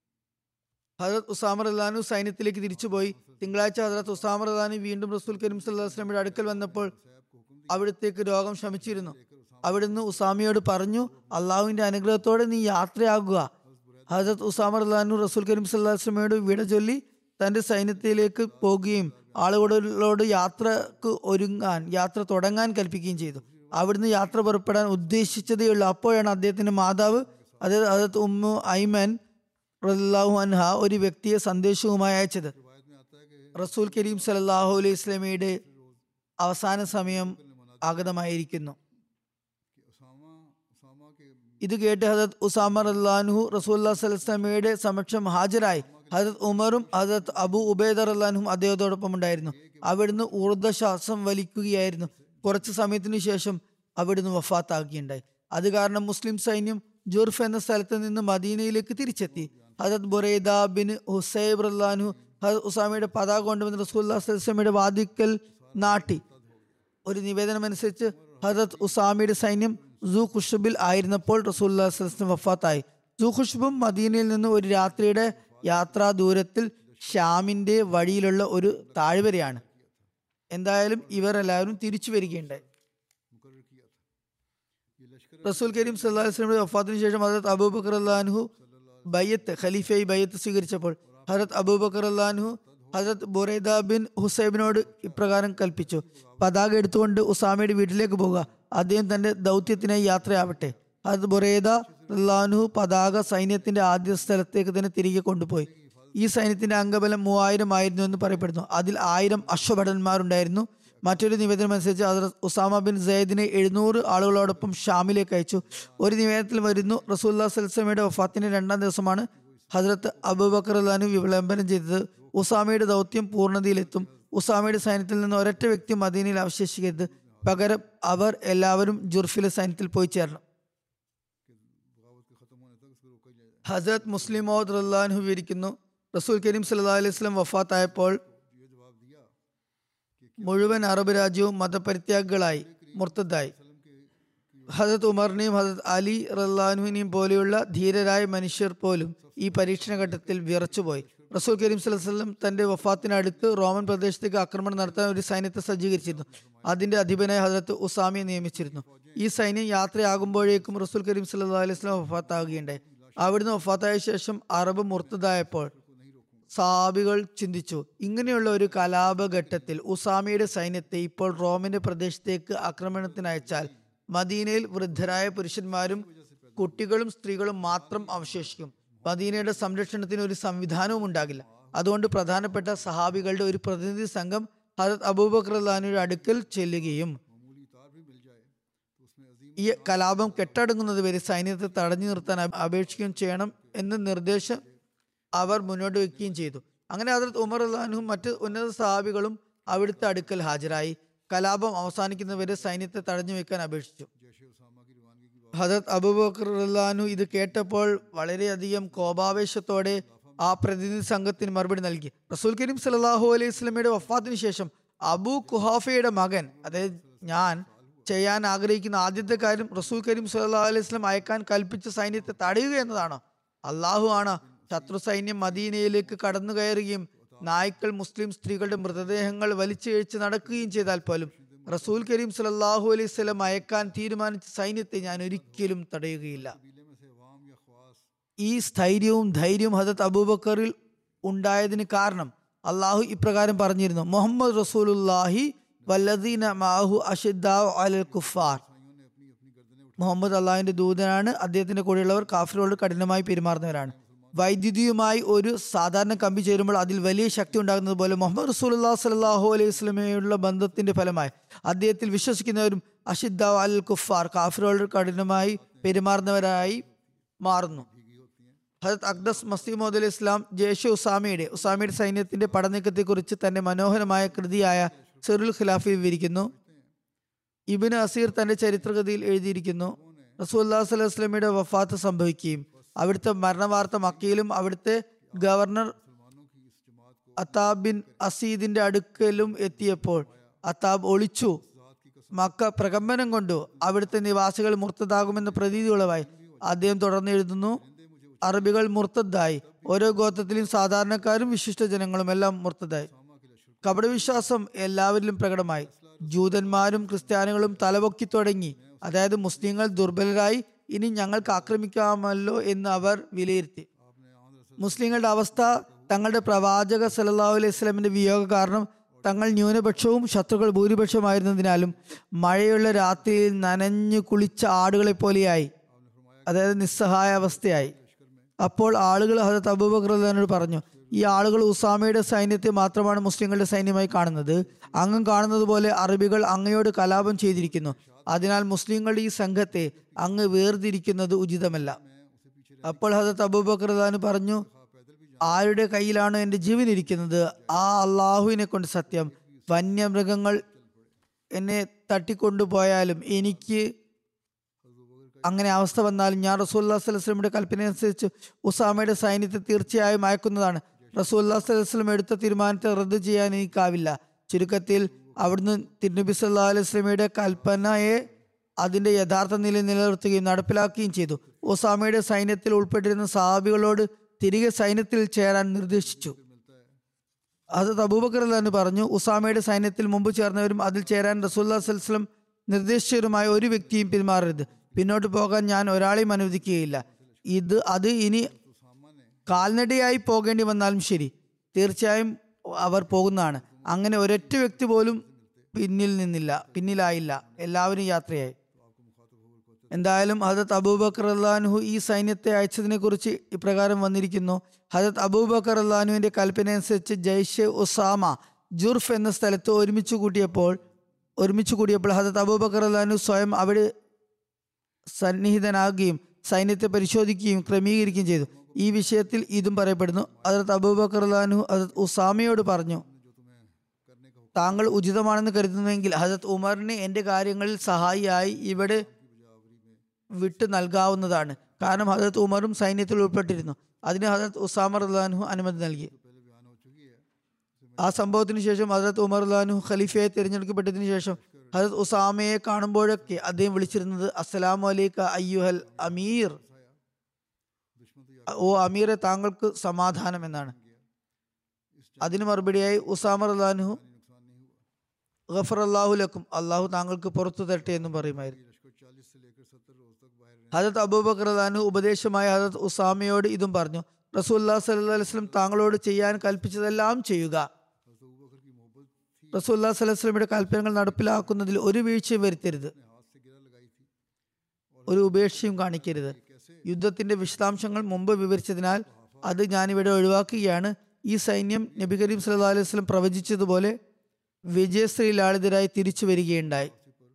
ഹജറത് ഉസാമ റഹ്ലാനു സൈന്യത്തിലേക്ക് തിരിച്ചുപോയി തിങ്കളാഴ്ച ഹജറത് ഉസാമ റഹ്ലാനു വീണ്ടും റസൂൽ കരീം സല്ലാസ്ലമിയുടെ അടുക്കൽ വന്നപ്പോൾ അവിടത്തേക്ക് രോഗം ശമിച്ചിരുന്നു അവിടുന്ന് ഉസാമയോട് പറഞ്ഞു അള്ളാഹുവിന്റെ അനുഗ്രഹത്തോടെ നീ യാത്രയാകുക ഹജറത് ഉസാമ റഹ്ലാനു റസൂൽ കരീം സല്ലാസ്ലമയോട് വിട ചൊല്ലി തന്റെ സൈന്യത്തിലേക്ക് പോകുകയും ആളുകളോട് യാത്രക്ക് ഒരുങ്ങാൻ യാത്ര തുടങ്ങാൻ കൽപ്പിക്കുകയും ചെയ്തു അവിടുന്ന് യാത്ര പുറപ്പെടാൻ ഉദ്ദേശിച്ചതേയുള്ളൂ അപ്പോഴാണ് അദ്ദേഹത്തിന്റെ മാതാവ് അതായത് ഹജറത് ഉമ്മു ഐമൻ റല്ലാഹു അൻഹ ഒരു വ്യക്തിയെ സന്ദേശവുമായി അയച്ചത് റസൂൽ കരീം സലാഹു അലൈഹി സ്വലമയുടെ അവസാന സമയം ആഗതമായിരിക്കുന്നു ഇത് കേട്ട് ഹജരത് ഉസാമ റല്ലാൻഹു റസൂല്ലാ സ്വലമയുടെ സമക്ഷം ഹാജരായി ഹജരത് ഉമറും ഹജരത് അബു ഉബൈദർ അള്ളാൻഹും അദ്ദേഹത്തോടൊപ്പം ഉണ്ടായിരുന്നു അവിടുന്ന് ഊർദ്ധശ്വാസം വലിക്കുകയായിരുന്നു കുറച്ചു സമയത്തിനു ശേഷം അവിടുന്ന് വഫാത്താക്കുകയുണ്ടായി അത് കാരണം മുസ്ലിം സൈന്യം ജുർഫ് എന്ന സ്ഥലത്ത് നിന്ന് മദീനയിലേക്ക് തിരിച്ചെത്തി ഹജരത് ബുറൈദ ബിൻ ഹുസൈബ് റല്ലാൻഹു ഹജരത് ഉസാമയുടെ പതാക കൊണ്ടുവന്ന് റസൂല്ലാ സ്വലമയുടെ വാദിക്കൽ നാട്ടി ഒരു നിവേദനം അനുസരിച്ച് ഹജരത് ഉസാമയുടെ സൈന്യം സു ഖുഷബിൽ ആയിരുന്നപ്പോൾ റസൂല്ലാ സ്വലം വഫാത്തായി സു ഖുഷബും മദീനയിൽ നിന്ന് ഒരു രാത്രിയുടെ യാത്രാ ദൂരത്തിൽ ഷാമിന്റെ വഴിയിലുള്ള ഒരു താഴ്വരയാണ് എന്തായാലും ഇവർ എല്ലാവരും തിരിച്ചു വരികയുണ്ടായി റസൂൽ കരീം സല്ലാ വസ്ലമിയുടെ വഫാത്തിന് ശേഷം ഹജരത് അബൂബക്കർ അള്ളാൻഹു ബയ്യത്ത് ഖലീഫയായി ബയ്യത്ത് സ്വീകരിച്ചപ്പോൾ ഹജരത് അബൂബക്കർ അള്ളാൻഹു ഹജരത് ബുറൈദ ബിൻ ഹുസൈബിനോട് ഇപ്രകാരം കൽപ്പിച്ചു പതാക എടുത്തുകൊണ്ട് ഉസാമയുടെ വീട്ടിലേക്ക് പോകുക അദ്ദേഹം തന്റെ ദൗത്യത്തിനായി യാത്രയാവട്ടെ ഹജരത് ബുറൈദ അള്ളാൻഹു പതാക സൈന്യത്തിന്റെ ആദ്യ സ്ഥലത്തേക്ക് തന്നെ തിരികെ കൊണ്ടുപോയി ഈ സൈന്യത്തിന്റെ അംഗബലം മൂവായിരം ആയിരുന്നു എന്ന് പറയപ്പെടുന്നു അതിൽ ആയിരം അശ്വഭടന്മാരുണ്ടായിരുന്നു മറ്റൊരു നിവേദനം അനുസരിച്ച് ഹസരത് ഉസാമ ബിൻ സയ്യിദിനെ എഴുന്നൂറ് ആളുകളോടൊപ്പം ഷാമിലേക്ക് അയച്ചു ഒരു നിവേദനത്തിൽ വരുന്നു റസൂല്ലാ സൽസമയുടെ വഫാത്തിന്റെ രണ്ടാം ദിവസമാണ് ഹസ്രത്ത് അബൂബക്കർ അള്ളഹാനു വിളംബരം ചെയ്തത് ഉസാമയുടെ ദൗത്യം പൂർണ്ണതയിലെത്തും ഉസാമയുടെ സൈന്യത്തിൽ നിന്ന് ഒരൊറ്റ വ്യക്തി മദീനയിൽ അവശേഷിക്കരുത് പകരം അവർ എല്ലാവരും ജുർഫിലെ സൈന്യത്തിൽ പോയി ചേരണം ഹസരത് മുസ്ലിം മോഹദ് റല്ലാൻഹു വിവരിക്കുന്നു റസൂൽ കരീം സല്ലാ അലൈഹി സ്വലം വഫാത്തായപ്പോൾ മുഴുവൻ അറബ് രാജ്യവും മതപരിത്യാഗികളായി മുർത്തതായി ഹജത് ഉമറിനെയും ഹജത് അലി റല്ലാനുവിനെയും പോലെയുള്ള ധീരരായ മനുഷ്യർ പോലും ഈ പരീക്ഷണ ഘട്ടത്തിൽ വിറച്ചുപോയി റസൂൽ കരീം സ്വലം തന്റെ വഫാത്തിനടുത്ത് റോമൻ പ്രദേശത്തേക്ക് ആക്രമണം നടത്താൻ ഒരു സൈന്യത്തെ സജ്ജീകരിച്ചിരുന്നു അതിന്റെ അധിപനായ ഹജരത്ത് ഉസാമിയെ നിയമിച്ചിരുന്നു ഈ സൈന്യം യാത്രയാകുമ്പോഴേക്കും റസൂൽ കരീം സല്ലാ അലൈഹി സ്വലം വഫാത്താകുകയുണ്ടായി അവിടുന്ന് വഫാത്തായ ശേഷം അറബ് മുർത്തതായപ്പോൾ സാബികൾ ചിന്തിച്ചു ഇങ്ങനെയുള്ള ഒരു കലാപഘട്ടത്തിൽ ഉസാമയുടെ സൈന്യത്തെ ഇപ്പോൾ റോമിന്റെ പ്രദേശത്തേക്ക് ആക്രമണത്തിന് അയച്ചാൽ മദീനയിൽ വൃദ്ധരായ പുരുഷന്മാരും കുട്ടികളും സ്ത്രീകളും മാത്രം അവശേഷിക്കും മദീനയുടെ സംരക്ഷണത്തിന് ഒരു സംവിധാനവും ഉണ്ടാകില്ല അതുകൊണ്ട് പ്രധാനപ്പെട്ട സഹാബികളുടെ ഒരു പ്രതിനിധി സംഘം ഹജത് അബൂബക്കർ അള്ളഹാനുയുടെ അടുക്കൽ ചെല്ലുകയും ഈ കലാപം കെട്ടടങ്ങുന്നത് വരെ സൈന്യത്തെ തടഞ്ഞു നിർത്താൻ അപ- അപേക്ഷിക്കുകയും ചെയ്യണം എന്ന് നിർദ്ദേശം അവർ മുന്നോട്ട് വെക്കുകയും ചെയ്തു അങ്ങനെ ഹജറത് ഉമർ അള്ളഹാനും മറ്റ് ഉന്നത സഹാബികളും അവിടുത്തെ അടുക്കൽ ഹാജരായി കലാപം അവസാനിക്കുന്നവരെ സൈന്യത്തെ തടഞ്ഞു വെക്കാൻ അപേക്ഷിച്ചു ഹജത് അബൂബക്കർ റഹ്ലാനു ഇത് കേട്ടപ്പോൾ വളരെയധികം കോപാവേശത്തോടെ ആ പ്രതിനിധി സംഘത്തിന് മറുപടി നൽകി റസൂൽ കരീം സലാഹു അലൈഹി സ്വലമയുടെ വഫാത്തിന് ശേഷം അബു കുഹാഫയുടെ മകൻ അതായത് ഞാൻ ചെയ്യാൻ ആഗ്രഹിക്കുന്ന ആദ്യത്തെ കാര്യം റസൂൽ കരീം സല്ലാ അലൈഹി സ്വലം അയക്കാൻ കൽപ്പിച്ച സൈന്യത്തെ തടയുക എന്നതാണ് അള്ളാഹു ആണ് ശത്രു സൈന്യം മദീനയിലേക്ക് കടന്നു കയറുകയും നായ്ക്കൾ മുസ്ലിം സ്ത്രീകളുടെ മൃതദേഹങ്ങൾ വലിച്ചിഴച്ച് നടക്കുകയും ചെയ്താൽ പോലും റസൂൽ കരീം സലാഹു അലൈഹി സ്വലം അയക്കാൻ തീരുമാനിച്ച സൈന്യത്തെ ഞാൻ ഒരിക്കലും തടയുകയില്ല कबीले में से अवाम या ख्वास ഈ സ്ഥൈര്യവും ധൈര്യവും ഹജത് അബൂബക്കറിൽ ഉണ്ടായതിന് കാരണം അള്ളാഹു ഇപ്രകാരം പറഞ്ഞിരുന്നു മുഹമ്മദ് റസൂലുല്ലാഹി വല്ലദീന മാഹു അഷിദ്ദാവ് അലൽ കുഫാർ മുഹമ്മദ് അള്ളാഹുവിന്റെ ദൂതനാണ് അദ്ദേഹത്തിന്റെ കൂടെയുള്ളവർ കാഫിറോട് കഠിനമായി പെരുമാറുന്നവരാണ് വൈദ്യുതിയുമായി ഒരു സാധാരണ കമ്പി ചേരുമ്പോൾ അതിൽ വലിയ ശക്തി ഉണ്ടാകുന്നത് പോലെ മുഹമ്മദ് റസൂലുല്ലാ സലാഹു അലൈഹി സ്വലമയുള്ള ബന്ധത്തിന്റെ ഫലമായി അദ്ദേഹത്തിൽ വിശ്വസിക്കുന്നവരും അഷിദ്ദാവ് അൽ കുഫാർ കാഫിറോട് കഠിനമായി പെരുമാറുന്നവരായി മാറുന്നു ഹജത് അക്ദസ് മസീമോദ് അലി ഇസ്ലാം ജേഷ ഉസാമയുടെ ഉസാമയുടെ സൈന്യത്തിന്റെ പടനീക്കത്തെക്കുറിച്ച് തന്റെ മനോഹരമായ കൃതിയായ സെറുൽ ഖിലാഫി വിവരിക്കുന്നു ഇബിന് അസീർ തന്റെ ചരിത്രകഥയിൽ എഴുതിയിരിക്കുന്നു റസൂല്ലാ സ്വലൈഹി വസ്ലമയുടെ വഫാത്ത് സംഭവിക്കുകയും അവിടുത്തെ മരണവാർത്ത മക്കയിലും അവിടുത്തെ ഗവർണർ അത്താബ് ബിൻ അസീദിന്റെ അടുക്കലും എത്തിയപ്പോൾ അത്താബ് ഒളിച്ചു മക്ക പ്രകമ്പനം കൊണ്ടു അവിടുത്തെ നിവാസികൾ മുർത്തതാകുമെന്ന പ്രതീതി ഉളവായി അദ്ദേഹം തുടർന്ന് എഴുതുന്നു അറബികൾ മുർത്തദ്ദായി ഓരോ ഗോത്രത്തിലും സാധാരണക്കാരും വിശിഷ്ട ജനങ്ങളും എല്ലാം മുർത്തതായി കപടവിശ്വാസം എല്ലാവരിലും പ്രകടമായി ജൂതന്മാരും ക്രിസ്ത്യാനികളും തലപൊക്കി തുടങ്ങി അതായത് മുസ്ലിങ്ങൾ ദുർബലരായി ഇനി ഞങ്ങൾക്ക് ആക്രമിക്കാമല്ലോ എന്ന് അവർ വിലയിരുത്തി മുസ്ലിങ്ങളുടെ അവസ്ഥ തങ്ങളുടെ പ്രവാചക സല്ലല്ലാഹു അലൈഹി സ്വലമിന്റെ വിയോഗ കാരണം തങ്ങൾ ന്യൂനപക്ഷവും ശത്രുക്കൾ ഭൂരിപക്ഷമായിരുന്നതിനാലും മഴയുള്ള രാത്രിയിൽ നനഞ്ഞു കുളിച്ച ആടുകളെ പോലെയായി അതായത് നിസ്സഹായ അവസ്ഥയായി അപ്പോൾ ആളുകൾ ഹജത് അബൂബക്രനോട് പറഞ്ഞു ഈ ആളുകൾ ഉസാമയുടെ സൈന്യത്തെ മാത്രമാണ് മുസ്ലിങ്ങളുടെ സൈന്യമായി കാണുന്നത് അങ്ങും കാണുന്നത് പോലെ അറബികൾ അങ്ങയോട് കലാപം ചെയ്തിരിക്കുന്നു അതിനാൽ മുസ്ലിങ്ങളുടെ ഈ സംഘത്തെ അങ്ങ് വേർതിരിക്കുന്നത് ഉചിതമല്ല അപ്പോൾ ഹജത് അബൂബക്രദാന് പറഞ്ഞു ആരുടെ കയ്യിലാണ് എൻ്റെ ജീവൻ ഇരിക്കുന്നത് ആ അള്ളാഹുവിനെ കൊണ്ട് സത്യം വന്യമൃഗങ്ങൾ എന്നെ തട്ടിക്കൊണ്ടുപോയാലും എനിക്ക് അങ്ങനെ അവസ്ഥ വന്നാലും ഞാൻ റസൂല്ലാ സ്വലസ്ലമിയുടെ കൽപ്പന അനുസരിച്ച് ഉസാമയുടെ സൈന്യത്തെ തീർച്ചയായും അയക്കുന്നതാണ് റസൂല്ലാ സ്വലസ്ലം എടുത്ത തീരുമാനത്തെ റദ്ദ് ചെയ്യാൻ എനിക്കാവില്ല ചുരുക്കത്തിൽ അവിടുന്ന് തിരുനബി സല്ലാ അലൈഹി സ്വലമയുടെ കൽപ്പനയെ അതിന്റെ യഥാർത്ഥ നില നിലനിർത്തുകയും നടപ്പിലാക്കുകയും ചെയ്തു ഉസാമയുടെ സൈന്യത്തിൽ ഉൾപ്പെട്ടിരുന്ന സാബികളോട് തിരികെ സൈന്യത്തിൽ ചേരാൻ നിർദ്ദേശിച്ചു അത് അബൂബക്കർ എന്ന് പറഞ്ഞു ഉസാമയുടെ സൈന്യത്തിൽ മുമ്പ് ചേർന്നവരും അതിൽ ചേരാൻ റസൂല്ലാ സ്വലം നിർദ്ദേശിച്ചവരുമായ ഒരു വ്യക്തിയും പിന്മാറരുത് പിന്നോട്ട് പോകാൻ ഞാൻ ഒരാളെയും അനുവദിക്കുകയില്ല ഇത് അത് ഇനി കാൽനടയായി പോകേണ്ടി വന്നാലും ശരി തീർച്ചയായും അവർ പോകുന്നതാണ് അങ്ങനെ ഒരൊറ്റ വ്യക്തി പോലും പിന്നിൽ നിന്നില്ല പിന്നിലായില്ല എല്ലാവരും യാത്രയായി എന്തായാലും ഹജത് അബൂബക്കർ അള്ളാഹു ഈ സൈന്യത്തെ അയച്ചതിനെ കുറിച്ച് ഇപ്രകാരം വന്നിരിക്കുന്നു ഹജത് അബൂബക്കർ അള്ളാഹുവിന്റെ കൽപ്പന അനുസരിച്ച് ജയ്ഷെ ഉസാമ ജുർഫ് എന്ന സ്ഥലത്ത് ഒരുമിച്ച് കൂട്ടിയപ്പോൾ ഒരുമിച്ച് കൂടിയപ്പോൾ ഹജത് അബൂബക്കർ അള്ളാഹു സ്വയം അവിടെ സന്നിഹിതനാകുകയും സൈന്യത്തെ പരിശോധിക്കുകയും ക്രമീകരിക്കുകയും ചെയ്തു ഈ വിഷയത്തിൽ ഇതും പറയപ്പെടുന്നു ഹജറത്ത് അബൂബക്കർ അള്ളാഹു ഹജത് ഉസാമയോട് പറഞ്ഞു താങ്കൾ ഉചിതമാണെന്ന് കരുതുന്നുവെങ്കിൽ ഹജത് ഉമറിന് എൻ്റെ കാര്യങ്ങളിൽ സഹായിയായി ഇവിടെ വിട്ടു നൽകാവുന്നതാണ് കാരണം ഹജത് ഉമറും സൈന്യത്തിൽ ഉൾപ്പെട്ടിരുന്നു അതിന് ഹജത് ഉസാമർ അള്ളാഹു അനുമതി നൽകി ആ സംഭവത്തിന് ശേഷം ഹജത് ഉമർ അള്ളാഹു ഖലീഫയെ തിരഞ്ഞെടുക്കപ്പെട്ടതിന് ശേഷം ഹജത് ഉസാമയെ കാണുമ്പോഴൊക്കെ അദ്ദേഹം വിളിച്ചിരുന്നത് അസ്സലാമു അലൈക്ക അയ്യുഹൽ അമീർ ഓ അമീറെ താങ്കൾക്ക് സമാധാനം എന്നാണ് അതിന് മറുപടിയായി ഉസാമർ അള്ളാഹു ഗഫർ അള്ളാഹു ലക്കും അള്ളാഹു താങ്കൾക്ക് പുറത്തു തരട്ടെ എന്നും പറയുമായിരുന്നു ഹജത് അബൂബക്കർ അള്ളാഹു ഉപദേശമായ ഹജത് ഉസാമയോട് ഇതും പറഞ്ഞു റസൂല്ലാ സല്ലു അലൈസ്ലം താങ്കളോട് ചെയ്യാൻ കൽപ്പിച്ചതെല്ലാം ചെയ്യുക റസൂല്ലാ സലഹ്സ്ലമിയുടെ കൽപ്പനകൾ നടപ്പിലാക്കുന്നതിൽ ഒരു വീഴ്ചയും വരുത്തരുത് ഒരു ഉപേക്ഷയും കാണിക്കരുത് യുദ്ധത്തിന്റെ വിശദാംശങ്ങൾ മുമ്പ് വിവരിച്ചതിനാൽ അത് ഞാനിവിടെ ഒഴിവാക്കുകയാണ് ഈ സൈന്യം നബി കരീം സല്ലല്ലാഹു അലൈഹി വസല്ലം പ്രവചിച്ചതുപോലെ വിജയശ്രീലാളിതരായി തിരിച്ചു വരികയുണ്ടായി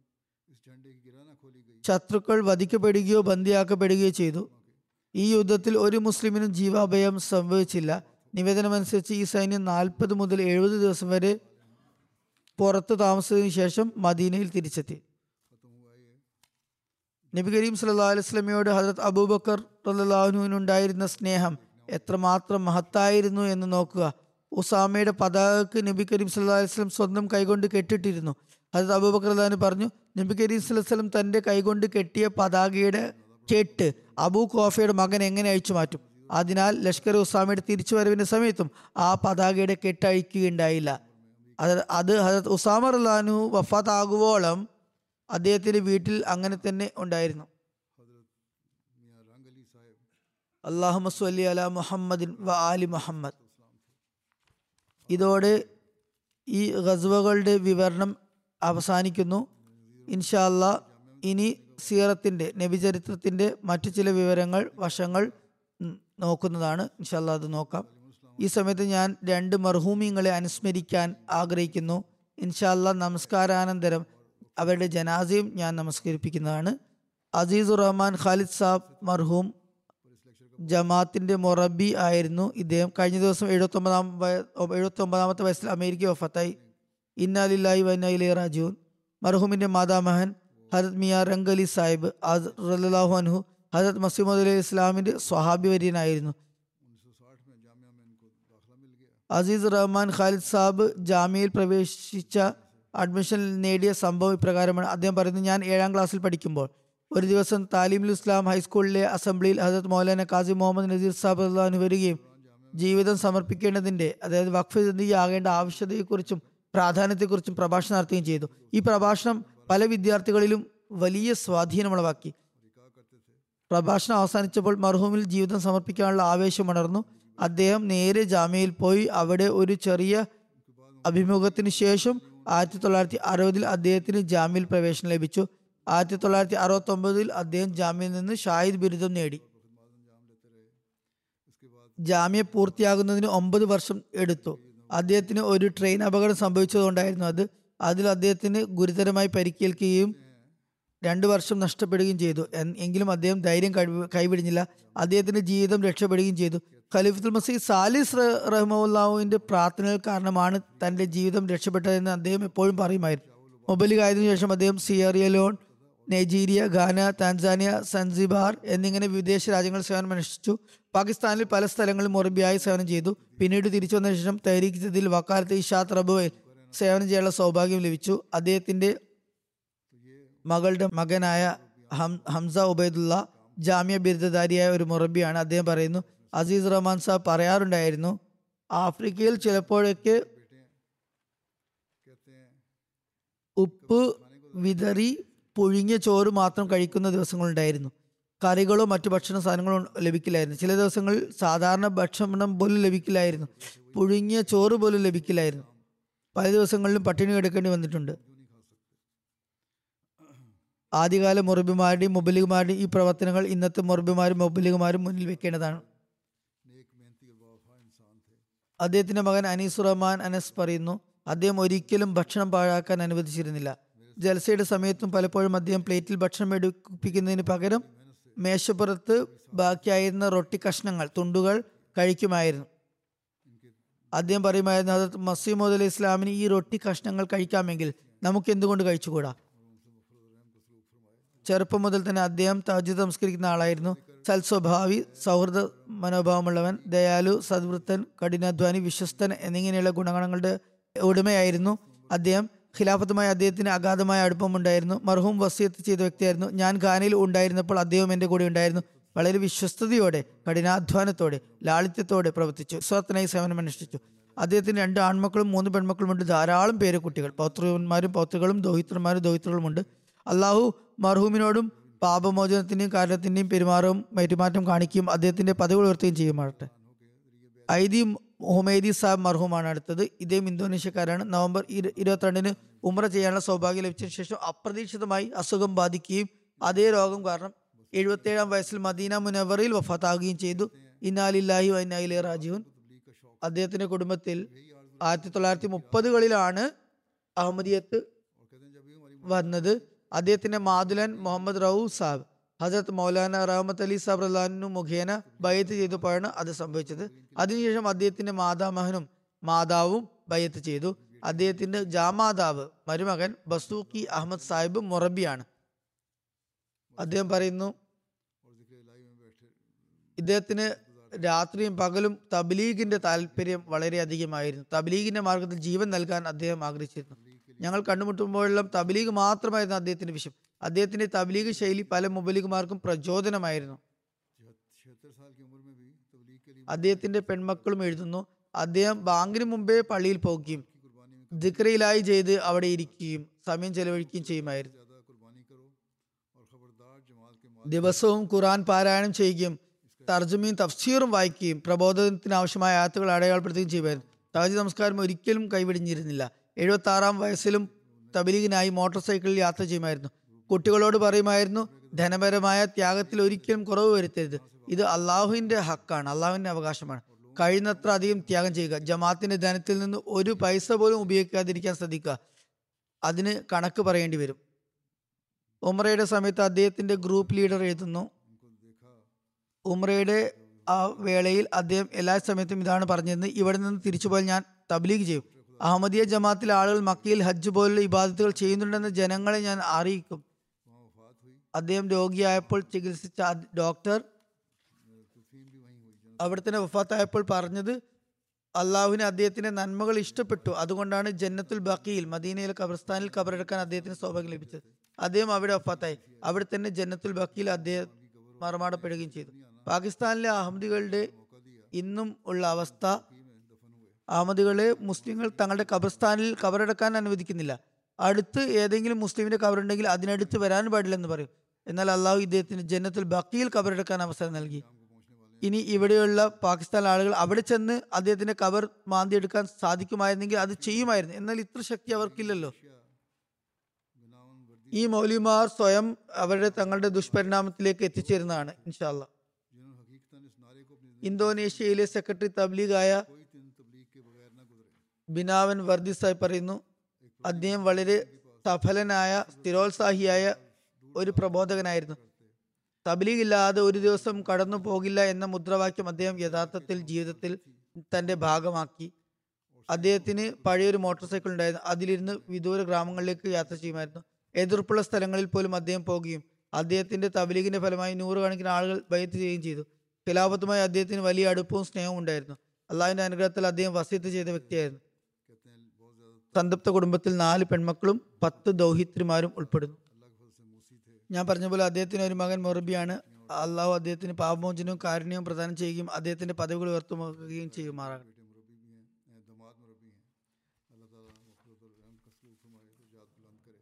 ശത്രുക്കൾ വധിക്കപ്പെടുകയോ ബന്ദിയാക്കപ്പെടുകയോ ചെയ്തു ഈ യുദ്ധത്തിൽ ഒരു മുസ്ലിമിനും ജീവാഭയം സംഭവിച്ചില്ല നിവേദനമനുസരിച്ച് ഈ സൈന്യം നാൽപ്പത് മുതൽ എഴുപത് ദിവസം വരെ പുറത്ത് താമസത്തിന് ശേഷം മദീനയിൽ തിരിച്ചെത്തി നബി കരീം സല്ലാ അലൈഹി സ്വലമയോട് ഹജരത് അബൂബക്കർ റല്ലാഹുവിനുണ്ടായിരുന്ന സ്നേഹം എത്രമാത്രം മഹത്തായിരുന്നു എന്ന് നോക്കുക ഉസാമയുടെ പതാകക്ക് നബി കരീം സല്ലാ അലൈഹി സ്വലം സ്വന്തം കൈകൊണ്ട് കെട്ടിട്ടിരുന്നു ഹജരത് അബൂബക്കർ അള്ളഹാന് പറഞ്ഞു നബി കരീം സല്ലല്ലാഹു അലൈഹി വസല്ലം തന്റെ കൈകൊണ്ട് കെട്ടിയ പതാകയുടെ കെട്ട് അബൂ കോഫയുടെ മകൻ എങ്ങനെ അഴിച്ചു മാറ്റും അതിനാൽ ലഷ്കർ ഉസാമയുടെ തിരിച്ചുവരവിന്റെ സമയത്തും ആ പതാകയുടെ കെട്ട് അഴിക്കുകയുണ്ടായില്ല അത് അത് ഹജരത് ഉസാമ റല്ലാനു വഫാത്താകുവോളം അദ്ദേഹത്തിന്റെ വീട്ടിൽ അങ്ങനെ തന്നെ ഉണ്ടായിരുന്നു मियाँ रंग अली साहब അള്ളാഹു മസ്വല്ലി അല മുഹമ്മദിൻ വ ആലി മുഹമ്മദ് ഇതോടെ ഈ ഗസ്വകളുടെ വിവരണം അവസാനിക്കുന്നു ഇൻഷാല്ല ഇനി സീറത്തിൻ്റെ നബിചരിത്രത്തിൻ്റെ മറ്റു ചില വിവരങ്ങൾ വശങ്ങൾ ഉം, നോക്കുന്നതാണ് ഇൻഷാല്ല അത് നോക്കാം ഈ സമയത്ത് ഞാൻ രണ്ട് മർഹൂമിങ്ങളെ അനുസ്മരിക്കാൻ ആഗ്രഹിക്കുന്നു ഇൻഷാല്ല നമസ്കാരാനന്തരം അവരുടെ ജനാസയും ഞാൻ നമസ്കരിപ്പിക്കുന്നതാണ് അസീസുർ റഹ്മാൻ ഖാലിദ് സാബ് മർഹൂം ജമാഅത്തിന്റെ മൊറബി ആയിരുന്നു ഇദ്ദേഹം കഴിഞ്ഞ ദിവസം എഴുപത്തി ഒമ്പതാം എഴുപത്തി ഒമ്പതാമത്തെ വയസ്സിൽ അമേരിക്ക വഫത്തായി ഇന്നാലില്ലായി വന്നയിലെ റാജുൻ മർഹൂമിന്റെ മാതാമഹൻ ഹരത് മിയ റംഗലി സാഹിബ് റലാഹു അൻഹു ഹജരത് മസീമദ് അലി ഇസ്ലാമിന്റെ സ്വഹാബി വര്യനായിരുന്നു उन्नीस सौ साठ में जामिया में इनको दाखिला मिल गया അസീസ് റഹ്മാൻ ഖാലിദ് സാബ് ജാമ്യയിൽ പ്രവേശിച്ച അഡ്മിഷൻ നേടിയ സംഭവം ഇപ്രകാരമാണ് അദ്ദേഹം പറയുന്നത് ഞാൻ ഏഴാം ക്ലാസ്സിൽ പഠിക്കുമ്പോൾ ഒരു ദിവസം താലിമുൽ ഇസ്ലാം ഹൈസ്കൂളിലെ അസംബ്ലിയിൽ ഹസരത് മൗലാന കാസി മുഹമ്മദ് നസീർ സാബ് അള്ളഹാന് വരികയും ജീവിതം സമർപ്പിക്കേണ്ടതിന്റെ അതായത് വഖഫ് ജിന്ദഗി ആകേണ്ട ആവശ്യതയെക്കുറിച്ചും പ്രാധാന്യത്തെക്കുറിച്ചും പ്രഭാഷണം നടത്തുകയും ചെയ്തു ഈ പ്രഭാഷണം പല വിദ്യാർത്ഥികളിലും വലിയ സ്വാധീനമുളവാക്കി പ്രഭാഷണം അവസാനിച്ചപ്പോൾ മർഹൂമിൽ ജീവിതം സമർപ്പിക്കാനുള്ള ആവേശം ഉണർന്നു അദ്ദേഹം നേരെ ജാമ്യയിൽ പോയി അവിടെ ഒരു ചെറിയ അഭിമുഖത്തിന് ശേഷം ആയിരത്തി തൊള്ളായിരത്തി അറുപതിൽ അദ്ദേഹത്തിന് ജാമ്യയിൽ പ്രവേശനം ലഭിച്ചു ആയിരത്തി തൊള്ളായിരത്തി അറുപത്തി ഒമ്പതിൽ അദ്ദേഹം ജാമ്യയിൽ നിന്ന് ഷാഹിദ് ബിരുദം നേടി ജാമ്യ പൂർത്തിയാകുന്നതിന് ഒമ്പത് വർഷം എടുത്തു അദ്ദേഹത്തിന് ഒരു ട്രെയിൻ അപകടം സംഭവിച്ചതുകൊണ്ടായിരുന്നു അത് അതിൽ അദ്ദേഹത്തിന് ഗുരുതരമായി പരിക്കേൽക്കുകയും രണ്ടു വർഷം നഷ്ടപ്പെടുകയും ചെയ്തു എൻ- എങ്കിലും അദ്ദേഹം ധൈര്യം കഴിവ് കൈവിടിഞ്ഞില്ല അദ്ദേഹത്തിന്റെ ജീവിതം രക്ഷപ്പെടുകയും ചെയ്തു ഖലീഫത്തുൽ മസീദ് സാലിസ് റ- റഹ്മുല്ലാഹുവിന്റെ പ്രാർത്ഥനകൾ കാരണമാണ് തന്റെ ജീവിതം രക്ഷപ്പെട്ടതെന്ന് അദ്ദേഹം എപ്പോഴും പറയുമായിരുന്നു മൊബൈലികായതിനു ശേഷം അദ്ദേഹം Sierra Leone Nigeria Ghana Tanzania Zanzibar എന്നിങ്ങനെ വിദേശ രാജ്യങ്ങളിൽ സേവനം അനുഷ്ഠിച്ചു പാകിസ്ഥാനിൽ പല സ്ഥലങ്ങളിൽ മൊറബിയായി സേവനം ചെയ്തു പിന്നീട് തിരിച്ചു വന്ന ശേഷം തഹരീഖ് ജദീൽ വക്കാലത്ത് ഇഷാത്ത് റബുവയിൽ സേവനം ചെയ്യാനുള്ള സൗഭാഗ്യം ലഭിച്ചു അദ്ദേഹത്തിന്റെ മകളുടെ മകനായ ഹം- ഹംസ ഉബൈദുള്ള ജാമ്യ ബിരുദധാരിയായ ഒരു മുറബിയാണ് അദ്ദേഹം പറയുന്നു അസീസ് റഹ്മാൻ സാബ് പറയാറുണ്ടായിരുന്നു ആഫ്രിക്കയിൽ ചിലപ്പോഴൊക്കെ ഉപ്പ് വിതറി പുഴുങ്ങിയ ചോറ് മാത്രം കഴിക്കുന്ന ദിവസങ്ങളുണ്ടായിരുന്നു കറികളോ മറ്റു ഭക്ഷണ സാധനങ്ങളോ ലഭിക്കില്ലായിരുന്നു ചില ദിവസങ്ങളിൽ സാധാരണ ഭക്ഷണം പോലും ലഭിക്കില്ലായിരുന്നു പുഴുങ്ങിയ ചോറ് പോലും ലഭിക്കില്ലായിരുന്നു പല ദിവസങ്ങളിലും പട്ടിണി കിടക്കേണ്ടി വന്നിട്ടുണ്ട് ആദ്യകാല മുറബിമാരുടെയും മൊബൈലുമാരുടെയും ഈ പ്രവർത്തനങ്ങൾ ഇന്നത്തെ മുറബിമാരും മൊബൈലുമാരും മുന്നിൽ വെക്കേണ്ടതാണ് नेक मेहनती और वफा इंसान थे അദ്ദേഹത്തിന്റെ മകൻ അനീസ് റഹ്മാൻ അനസ് പറയുന്നു അദ്ദേഹം ഒരിക്കലും ഭക്ഷണം പാഴാക്കാൻ അനുവദിച്ചിരുന്നില്ല ജൽസയുടെ സമയത്തും പലപ്പോഴും അദ്ദേഹം പ്ലേറ്റിൽ ഭക്ഷണം എടുപ്പിക്കുന്നതിന് പകരം മേശപ്പുറത്ത് ബാക്കിയായിരുന്ന റൊട്ടി കഷ്ണങ്ങൾ തുണ്ടുകൾ കഴിക്കുമായിരുന്നു അദ്ദേഹം പറയുമായിരുന്നു അത് മസീമോദ് അലി ഇസ്ലാമിന് ഈ റൊട്ടി കഷ്ണങ്ങൾ കഴിക്കാമെങ്കിൽ നമുക്ക് എന്തുകൊണ്ട് കഴിച്ചുകൂടാ ചെറുപ്പം മുതൽ തന്നെ അദ്ദേഹം തഹജുദ് നമസ്കരിക്കുന്ന ആളായിരുന്നു സൽസ്വഭാവി സൗഹൃദ മനോഭാവമുള്ളവൻ ദയാലു സദ്വൃത്തൻ കഠിനാധ്വാനി വിശ്വസ്തൻ എന്നിങ്ങനെയുള്ള ഗുണഗണങ്ങളുടെ ഉടമയായിരുന്നു അദ്ദേഹം ഖിലാഫത്തുമായി അദ്ദേഹത്തിന് അഗാധമായ അടുപ്പമുണ്ടായിരുന്നു മർഹൂം വസിയത്ത് ചെയ്ത വ്യക്തിയായിരുന്നു ഞാൻ ഖാനയിൽ ഉണ്ടായിരുന്നപ്പോൾ അദ്ദേഹം എൻ്റെ കൂടെ ഉണ്ടായിരുന്നു വളരെ വിശ്വസ്തയോടെ കഠിനാധ്വാനത്തോടെ ലാളിത്യത്തോടെ പ്രവർത്തിച്ചു സ്വത്തിനായി സേവനം അനുഷ്ഠിച്ചു അദ്ദേഹത്തിന് രണ്ട് ആൺമക്കളും മൂന്ന് പെൺമക്കളുമുണ്ട് ധാരാളം പേര് കുട്ടികൾ പൗത്രന്മാരും പൗത്രികളും ദോഹിത്രന്മാരും ദോഹിത്രകളുമുണ്ട് അള്ളാഹു മർഹൂമിനോടും പാപമോചനത്തിന്റെയും കാരണത്തിന്റെയും പെരുമാറവും പെരുമാറ്റം കാണിക്കുകയും അദ്ദേഹത്തിന്റെ പദവി ഉയർത്തുകയും ചെയ്യുമാറട്ടെ ഐദി ഹുമൈദി സാബ് മർഹൂമാണ് അടുത്തത് ഇദ്ദേഹം ഇന്തോനേഷ്യക്കാരാണ് നവംബർ ഇരു- ഇരുപത്തിരണ്ടിന് ഉമ്ര ചെയ്യാനുള്ള സൗഭാഗ്യം ലഭിച്ചതിന് ശേഷം അപ്രതീക്ഷിതമായി അസുഖം ബാധിക്കുകയും അതേ രോഗം കാരണം എഴുപത്തേഴാം വയസ്സിൽ മദീന മുനവറിൽ വഫാത്താകുകയും ചെയ്തു ഇന്നാലില്ലാഹി വൈനായിലെ റാജീവൻ അദ്ദേഹത്തിന്റെ കുടുംബത്തിൽ ആയിരത്തി തൊള്ളായിരത്തി മുപ്പതുകളിലാണ് അഹമ്മദിയത്ത് വന്നത് അദ്ദേഹത്തിന്റെ മാതുലൻ മുഹമ്മദ് റൌ സാബ് ഹസരത് മൗലാന റഹ്മത്ത് അലി സാബ് റഹ്ലാനു മുഖേന ബയ്യത്ത് ചെയ്തപ്പോഴാണ് അത് സംഭവിച്ചത് അതിനുശേഷം അദ്ദേഹത്തിന്റെ മാതാമഹനും മാതാവും ബയ്യത്ത് ചെയ്തു അദ്ദേഹത്തിന്റെ ജാമാതാവ് മരുമകൻ ബസൂക്കി അഹമ്മദ് സാഹിബ് മൊറബിയാണ് അദ്ദേഹം പറയുന്നു ഇദ്ദേഹത്തിന് രാത്രിയും പകലും തബ്ലീഗിന്റെ താല്പര്യം വളരെയധികമായിരുന്നു തബ്ലീഗിന്റെ മാർഗത്തിൽ ജീവൻ നൽകാൻ അദ്ദേഹം ആഗ്രഹിച്ചിരുന്നു ഞങ്ങൾ കണ്ടുമുട്ടുമ്പോഴെല്ലാം തബ്ലീഗ് മാത്രമായിരുന്നു അദ്ദേഹത്തിന്റെ വിഷയം അദ്ദേഹത്തിന്റെ തബ്ലീഗ് ശൈലി പല മുബലിഗുമാർക്കും പ്രചോദനമായിരുന്നു छिहत्तर साल की उम्र में भी तबलीग के लिए അദ്ദേഹത്തിന്റെ പെൺമക്കളും എഴുതുന്നു അദ്ദേഹം ബാങ്കിന് മുമ്പേ പള്ളിയിൽ പോകുകയും ദിക്രയിലായി ചെയ്ത് അവിടെ ഇരിക്കുകയും സമയം ചെലവഴിക്കുകയും ചെയ്യുമായിരുന്നു ज़्यादा कुर्बानी करो और ख़बरदार जमात के माल ദിവസവും ഖുറാൻ പാരായണം ചെയ്യുകയും തർജ്ജമയും തഫ്സീറും വായിക്കുകയും പ്രബോധനത്തിന് ആവശ്യമായ ആത്തുകൾ അടയാളപ്പെടുത്തുകയും ചെയ്യുമായിരുന്നു താജ് നമസ്കാരം ഒരിക്കലും കൈവിടിഞ്ഞിരുന്നില്ല എഴുപത്തി ആറാം വയസ്സിലും തബലീഗിനായി മോട്ടോർ സൈക്കിളിൽ യാത്ര ചെയ്യുമായിരുന്നു കുട്ടികളോട് പറയുമായിരുന്നു ധനപരമായ ത്യാഗത്തിൽ ഒരിക്കലും കുറവ് വരുത്തരുത് ഇത് അള്ളാഹുവിന്റെ ഹക്കാണ് അള്ളാഹുവിന്റെ അവകാശമാണ് കഴിയുന്നത്ര അധികം ത്യാഗം ചെയ്യുക ജമാത്തിന്റെ ധനത്തിൽ നിന്ന് ഒരു പൈസ പോലും ഉപയോഗിക്കാതിരിക്കാൻ ശ്രദ്ധിക്കുക അതിന് കണക്ക് പറയേണ്ടി വരും ഉമ്രയുടെ സമയത്ത് അദ്ദേഹത്തിന്റെ ഗ്രൂപ്പ് ലീഡർ എഴുതുന്നു ഉമ്രയുടെ ആ വേളയിൽ അദ്ദേഹം എല്ലാ സമയത്തും ഇതാണ് പറഞ്ഞിരുന്നത് ഇവിടെ നിന്ന് തിരിച്ചു പോയാൽ ഞാൻ തബ്ലീഗ് ചെയ്യും അഹമ്മദിയ ജമാത്തിലെ ആളുകൾ മക്കയിൽ ഹജ്ജ് പോലുള്ള ഇബാദത്തുകൾ ചെയ്യുന്നുണ്ടെന്ന് ജനങ്ങളെ ഞാൻ അറിയിക്കും അദ്ദേഹം രോഗിയായപ്പോൾ ചികിത്സിച്ച അദ് ഡോക്ടർ അവിടെ തന്നെ വഫാത്തായപ്പോൾ പറഞ്ഞത് അള്ളാഹുവിന് അദ്ദേഹത്തിന്റെ നന്മകൾ ഇഷ്ടപ്പെട്ടു അതുകൊണ്ടാണ് ജന്നത്തുൽ ബക്കിയിൽ മദീനയിലെ ഖബർസ്ഥാനിൽ ഖബറെടുക്കാൻ അദ്ദേഹത്തിന് സൗഭാഗ്യം ലഭിച്ചത് അദ്ദേഹം അവിടെ വഫാത്തായി അവിടെ തന്നെ ജന്നത്തുൽ ബക്കിയിൽ അദ്ദേഹം മറമാടപ്പെടുകയും ചെയ്തു പാകിസ്ഥാനിലെ അഹമ്മദികളുടെ ഇന്നും ഉള്ള അവസ്ഥ അഹമ്മദികളെ മുസ്ലിങ്ങൾ തങ്ങളുടെ ഖബർസ്ഥാനിൽ ഖബറെടുക്കാൻ അനുവദിക്കുന്നില്ല അടുത്ത് ഏതെങ്കിലും മുസ്ലിമിന്റെ ഖബറുണ്ടെങ്കിൽ അതിനടുത്ത് വരാൻ പാടില്ലെന്ന് പറയും എന്നാൽ അള്ളാഹു ഇദ്ദേഹത്തിന് ജന്നത്തുൽ ബക്കിയിൽ ഖബറെടുക്കാൻ അവസരം നൽകി ഇനി ഇവിടെയുള്ള പാകിസ്ഥാൻ ആളുകൾ അവിടെ ചെന്ന് അദ്ദേഹത്തിന്റെ കബർ മാന്തിയെടുക്കാൻ സാധിക്കുമായിരുന്നെങ്കിൽ അത് ചെയ്യുമായിരുന്നു എന്നാൽ ഇത്ര ശക്തി അവർക്കില്ലല്ലോ ഈ മൗലിമാർ സ്വയം അവരുടെ തങ്ങളുടെ ദുഷ്പരിണാമത്തിലേക്ക് എത്തിച്ചേരുന്നതാണ് ഇൻഷാല്ല जिन्होंने हकीकतन इस नारे को अपनी ഇന്തോനേഷ്യയിലെ സെക്രട്ടറി തബ്ലീഗായ कोई दिन तबलीग के बगैर ना गुजरे ബിനാവൻ വർദിസായി പറയുന്നു അദ്ദേഹം വളരെ സഫലനായ സ്ഥിരോത്സാഹിയായ ഒരു പ്രബോധകനായിരുന്നു തബ്ലീഗ് ഇല്ലാതെ ഒരു ദിവസം കടന്നു പോകില്ല എന്ന മുദ്രാവാക്യം അദ്ദേഹം യഥാർത്ഥത്തിൽ ജീവിതത്തിൽ തന്റെ ഭാഗമാക്കി അദ്ദേഹത്തിന് പഴയൊരു മോട്ടോർ സൈക്കിൾ ഉണ്ടായിരുന്നു അതിലിരുന്ന് വിദൂര ഗ്രാമങ്ങളിലേക്ക് യാത്ര ചെയ്യുമായിരുന്നു എതിർപ്പുള്ള സ്ഥലങ്ങളിൽ പോലും അദ്ദേഹം പോകുകയും അദ്ദേഹത്തിന്റെ തബ്ലീഗിന്റെ ഫലമായി നൂറുകണക്കിന് ആളുകൾ ബൈത്ത് ചെയ്യുകയും ചെയ്തു ഖിലാഫത്തുമായി അദ്ദേഹത്തിന് വലിയ അടുപ്പവും സ്നേഹവും ഉണ്ടായിരുന്നു അള്ളാഹുവിന്റെ അനുഗ്രഹത്തിൽ അദ്ദേഹം വസീത്ത് ചെയ്ത വ്യക്തിയായിരുന്നു कहते हैं बहुत ज़्यादा സംതൃപ്ത കുടുംബത്തിൽ നാല് പെൺമക്കളും പത്ത് ദൗഹിത്രിമാരും ഉൾപ്പെടുന്നു अल्लाह के फजल से मूसी थे ഞാൻ പറഞ്ഞ പോലെ അദ്ദേഹത്തിന് ഒരു മകൻ മൊറബിയാണ് അള്ളാഹു അദ്ദേഹത്തിന് പാപമോചനവും കാരുണ്യവും പ്രദാനം ചെയ്യുകയും അദ്ദേഹത്തിന്റെ പദവികൾ ഉയർത്തുകയും ചെയ്യുമാറാകട്ടെ बेटे मुरबी भी हैं अ, दामाद मुरबी हैं अल्लाह ताला मखलूत और रहम का सलूक फरमाए तो जात बुलंद करे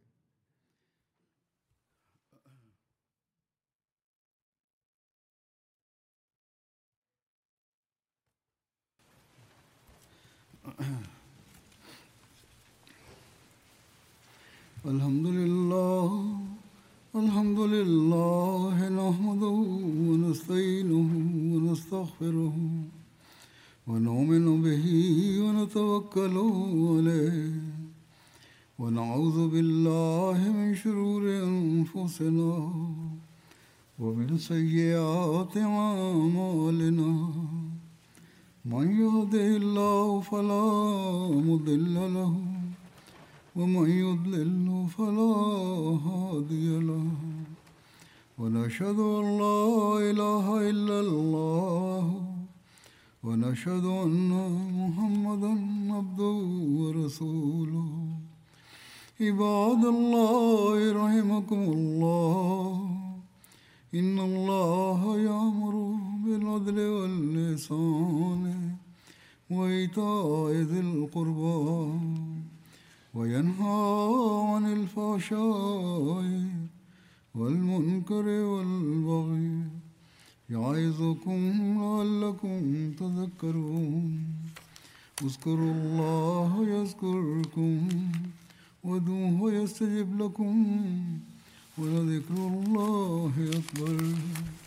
الحمد لله الحمد لله نحمده ونستعينه ونستغفره ونؤمن به ونتوكل عليه ونعوذ بالله من شرور أنفسنا ومن سيئات أعمالنا من يهده الله فلا مضل له ومن يضلل فلا هادي له ونشهد أن لا إله إلا الله ونشهد أن محمدا عبده ورسوله عباد الله رحمكم الله إن الله يأمر بالعدل واللسان وإيتاء ذي القربى وينهى عن الفحشاء والمنكر والبغي يعظكم لعلكم تذكرون اذكروا الله يذكركم ودوه يستجب لكم ولذكر الله أكبر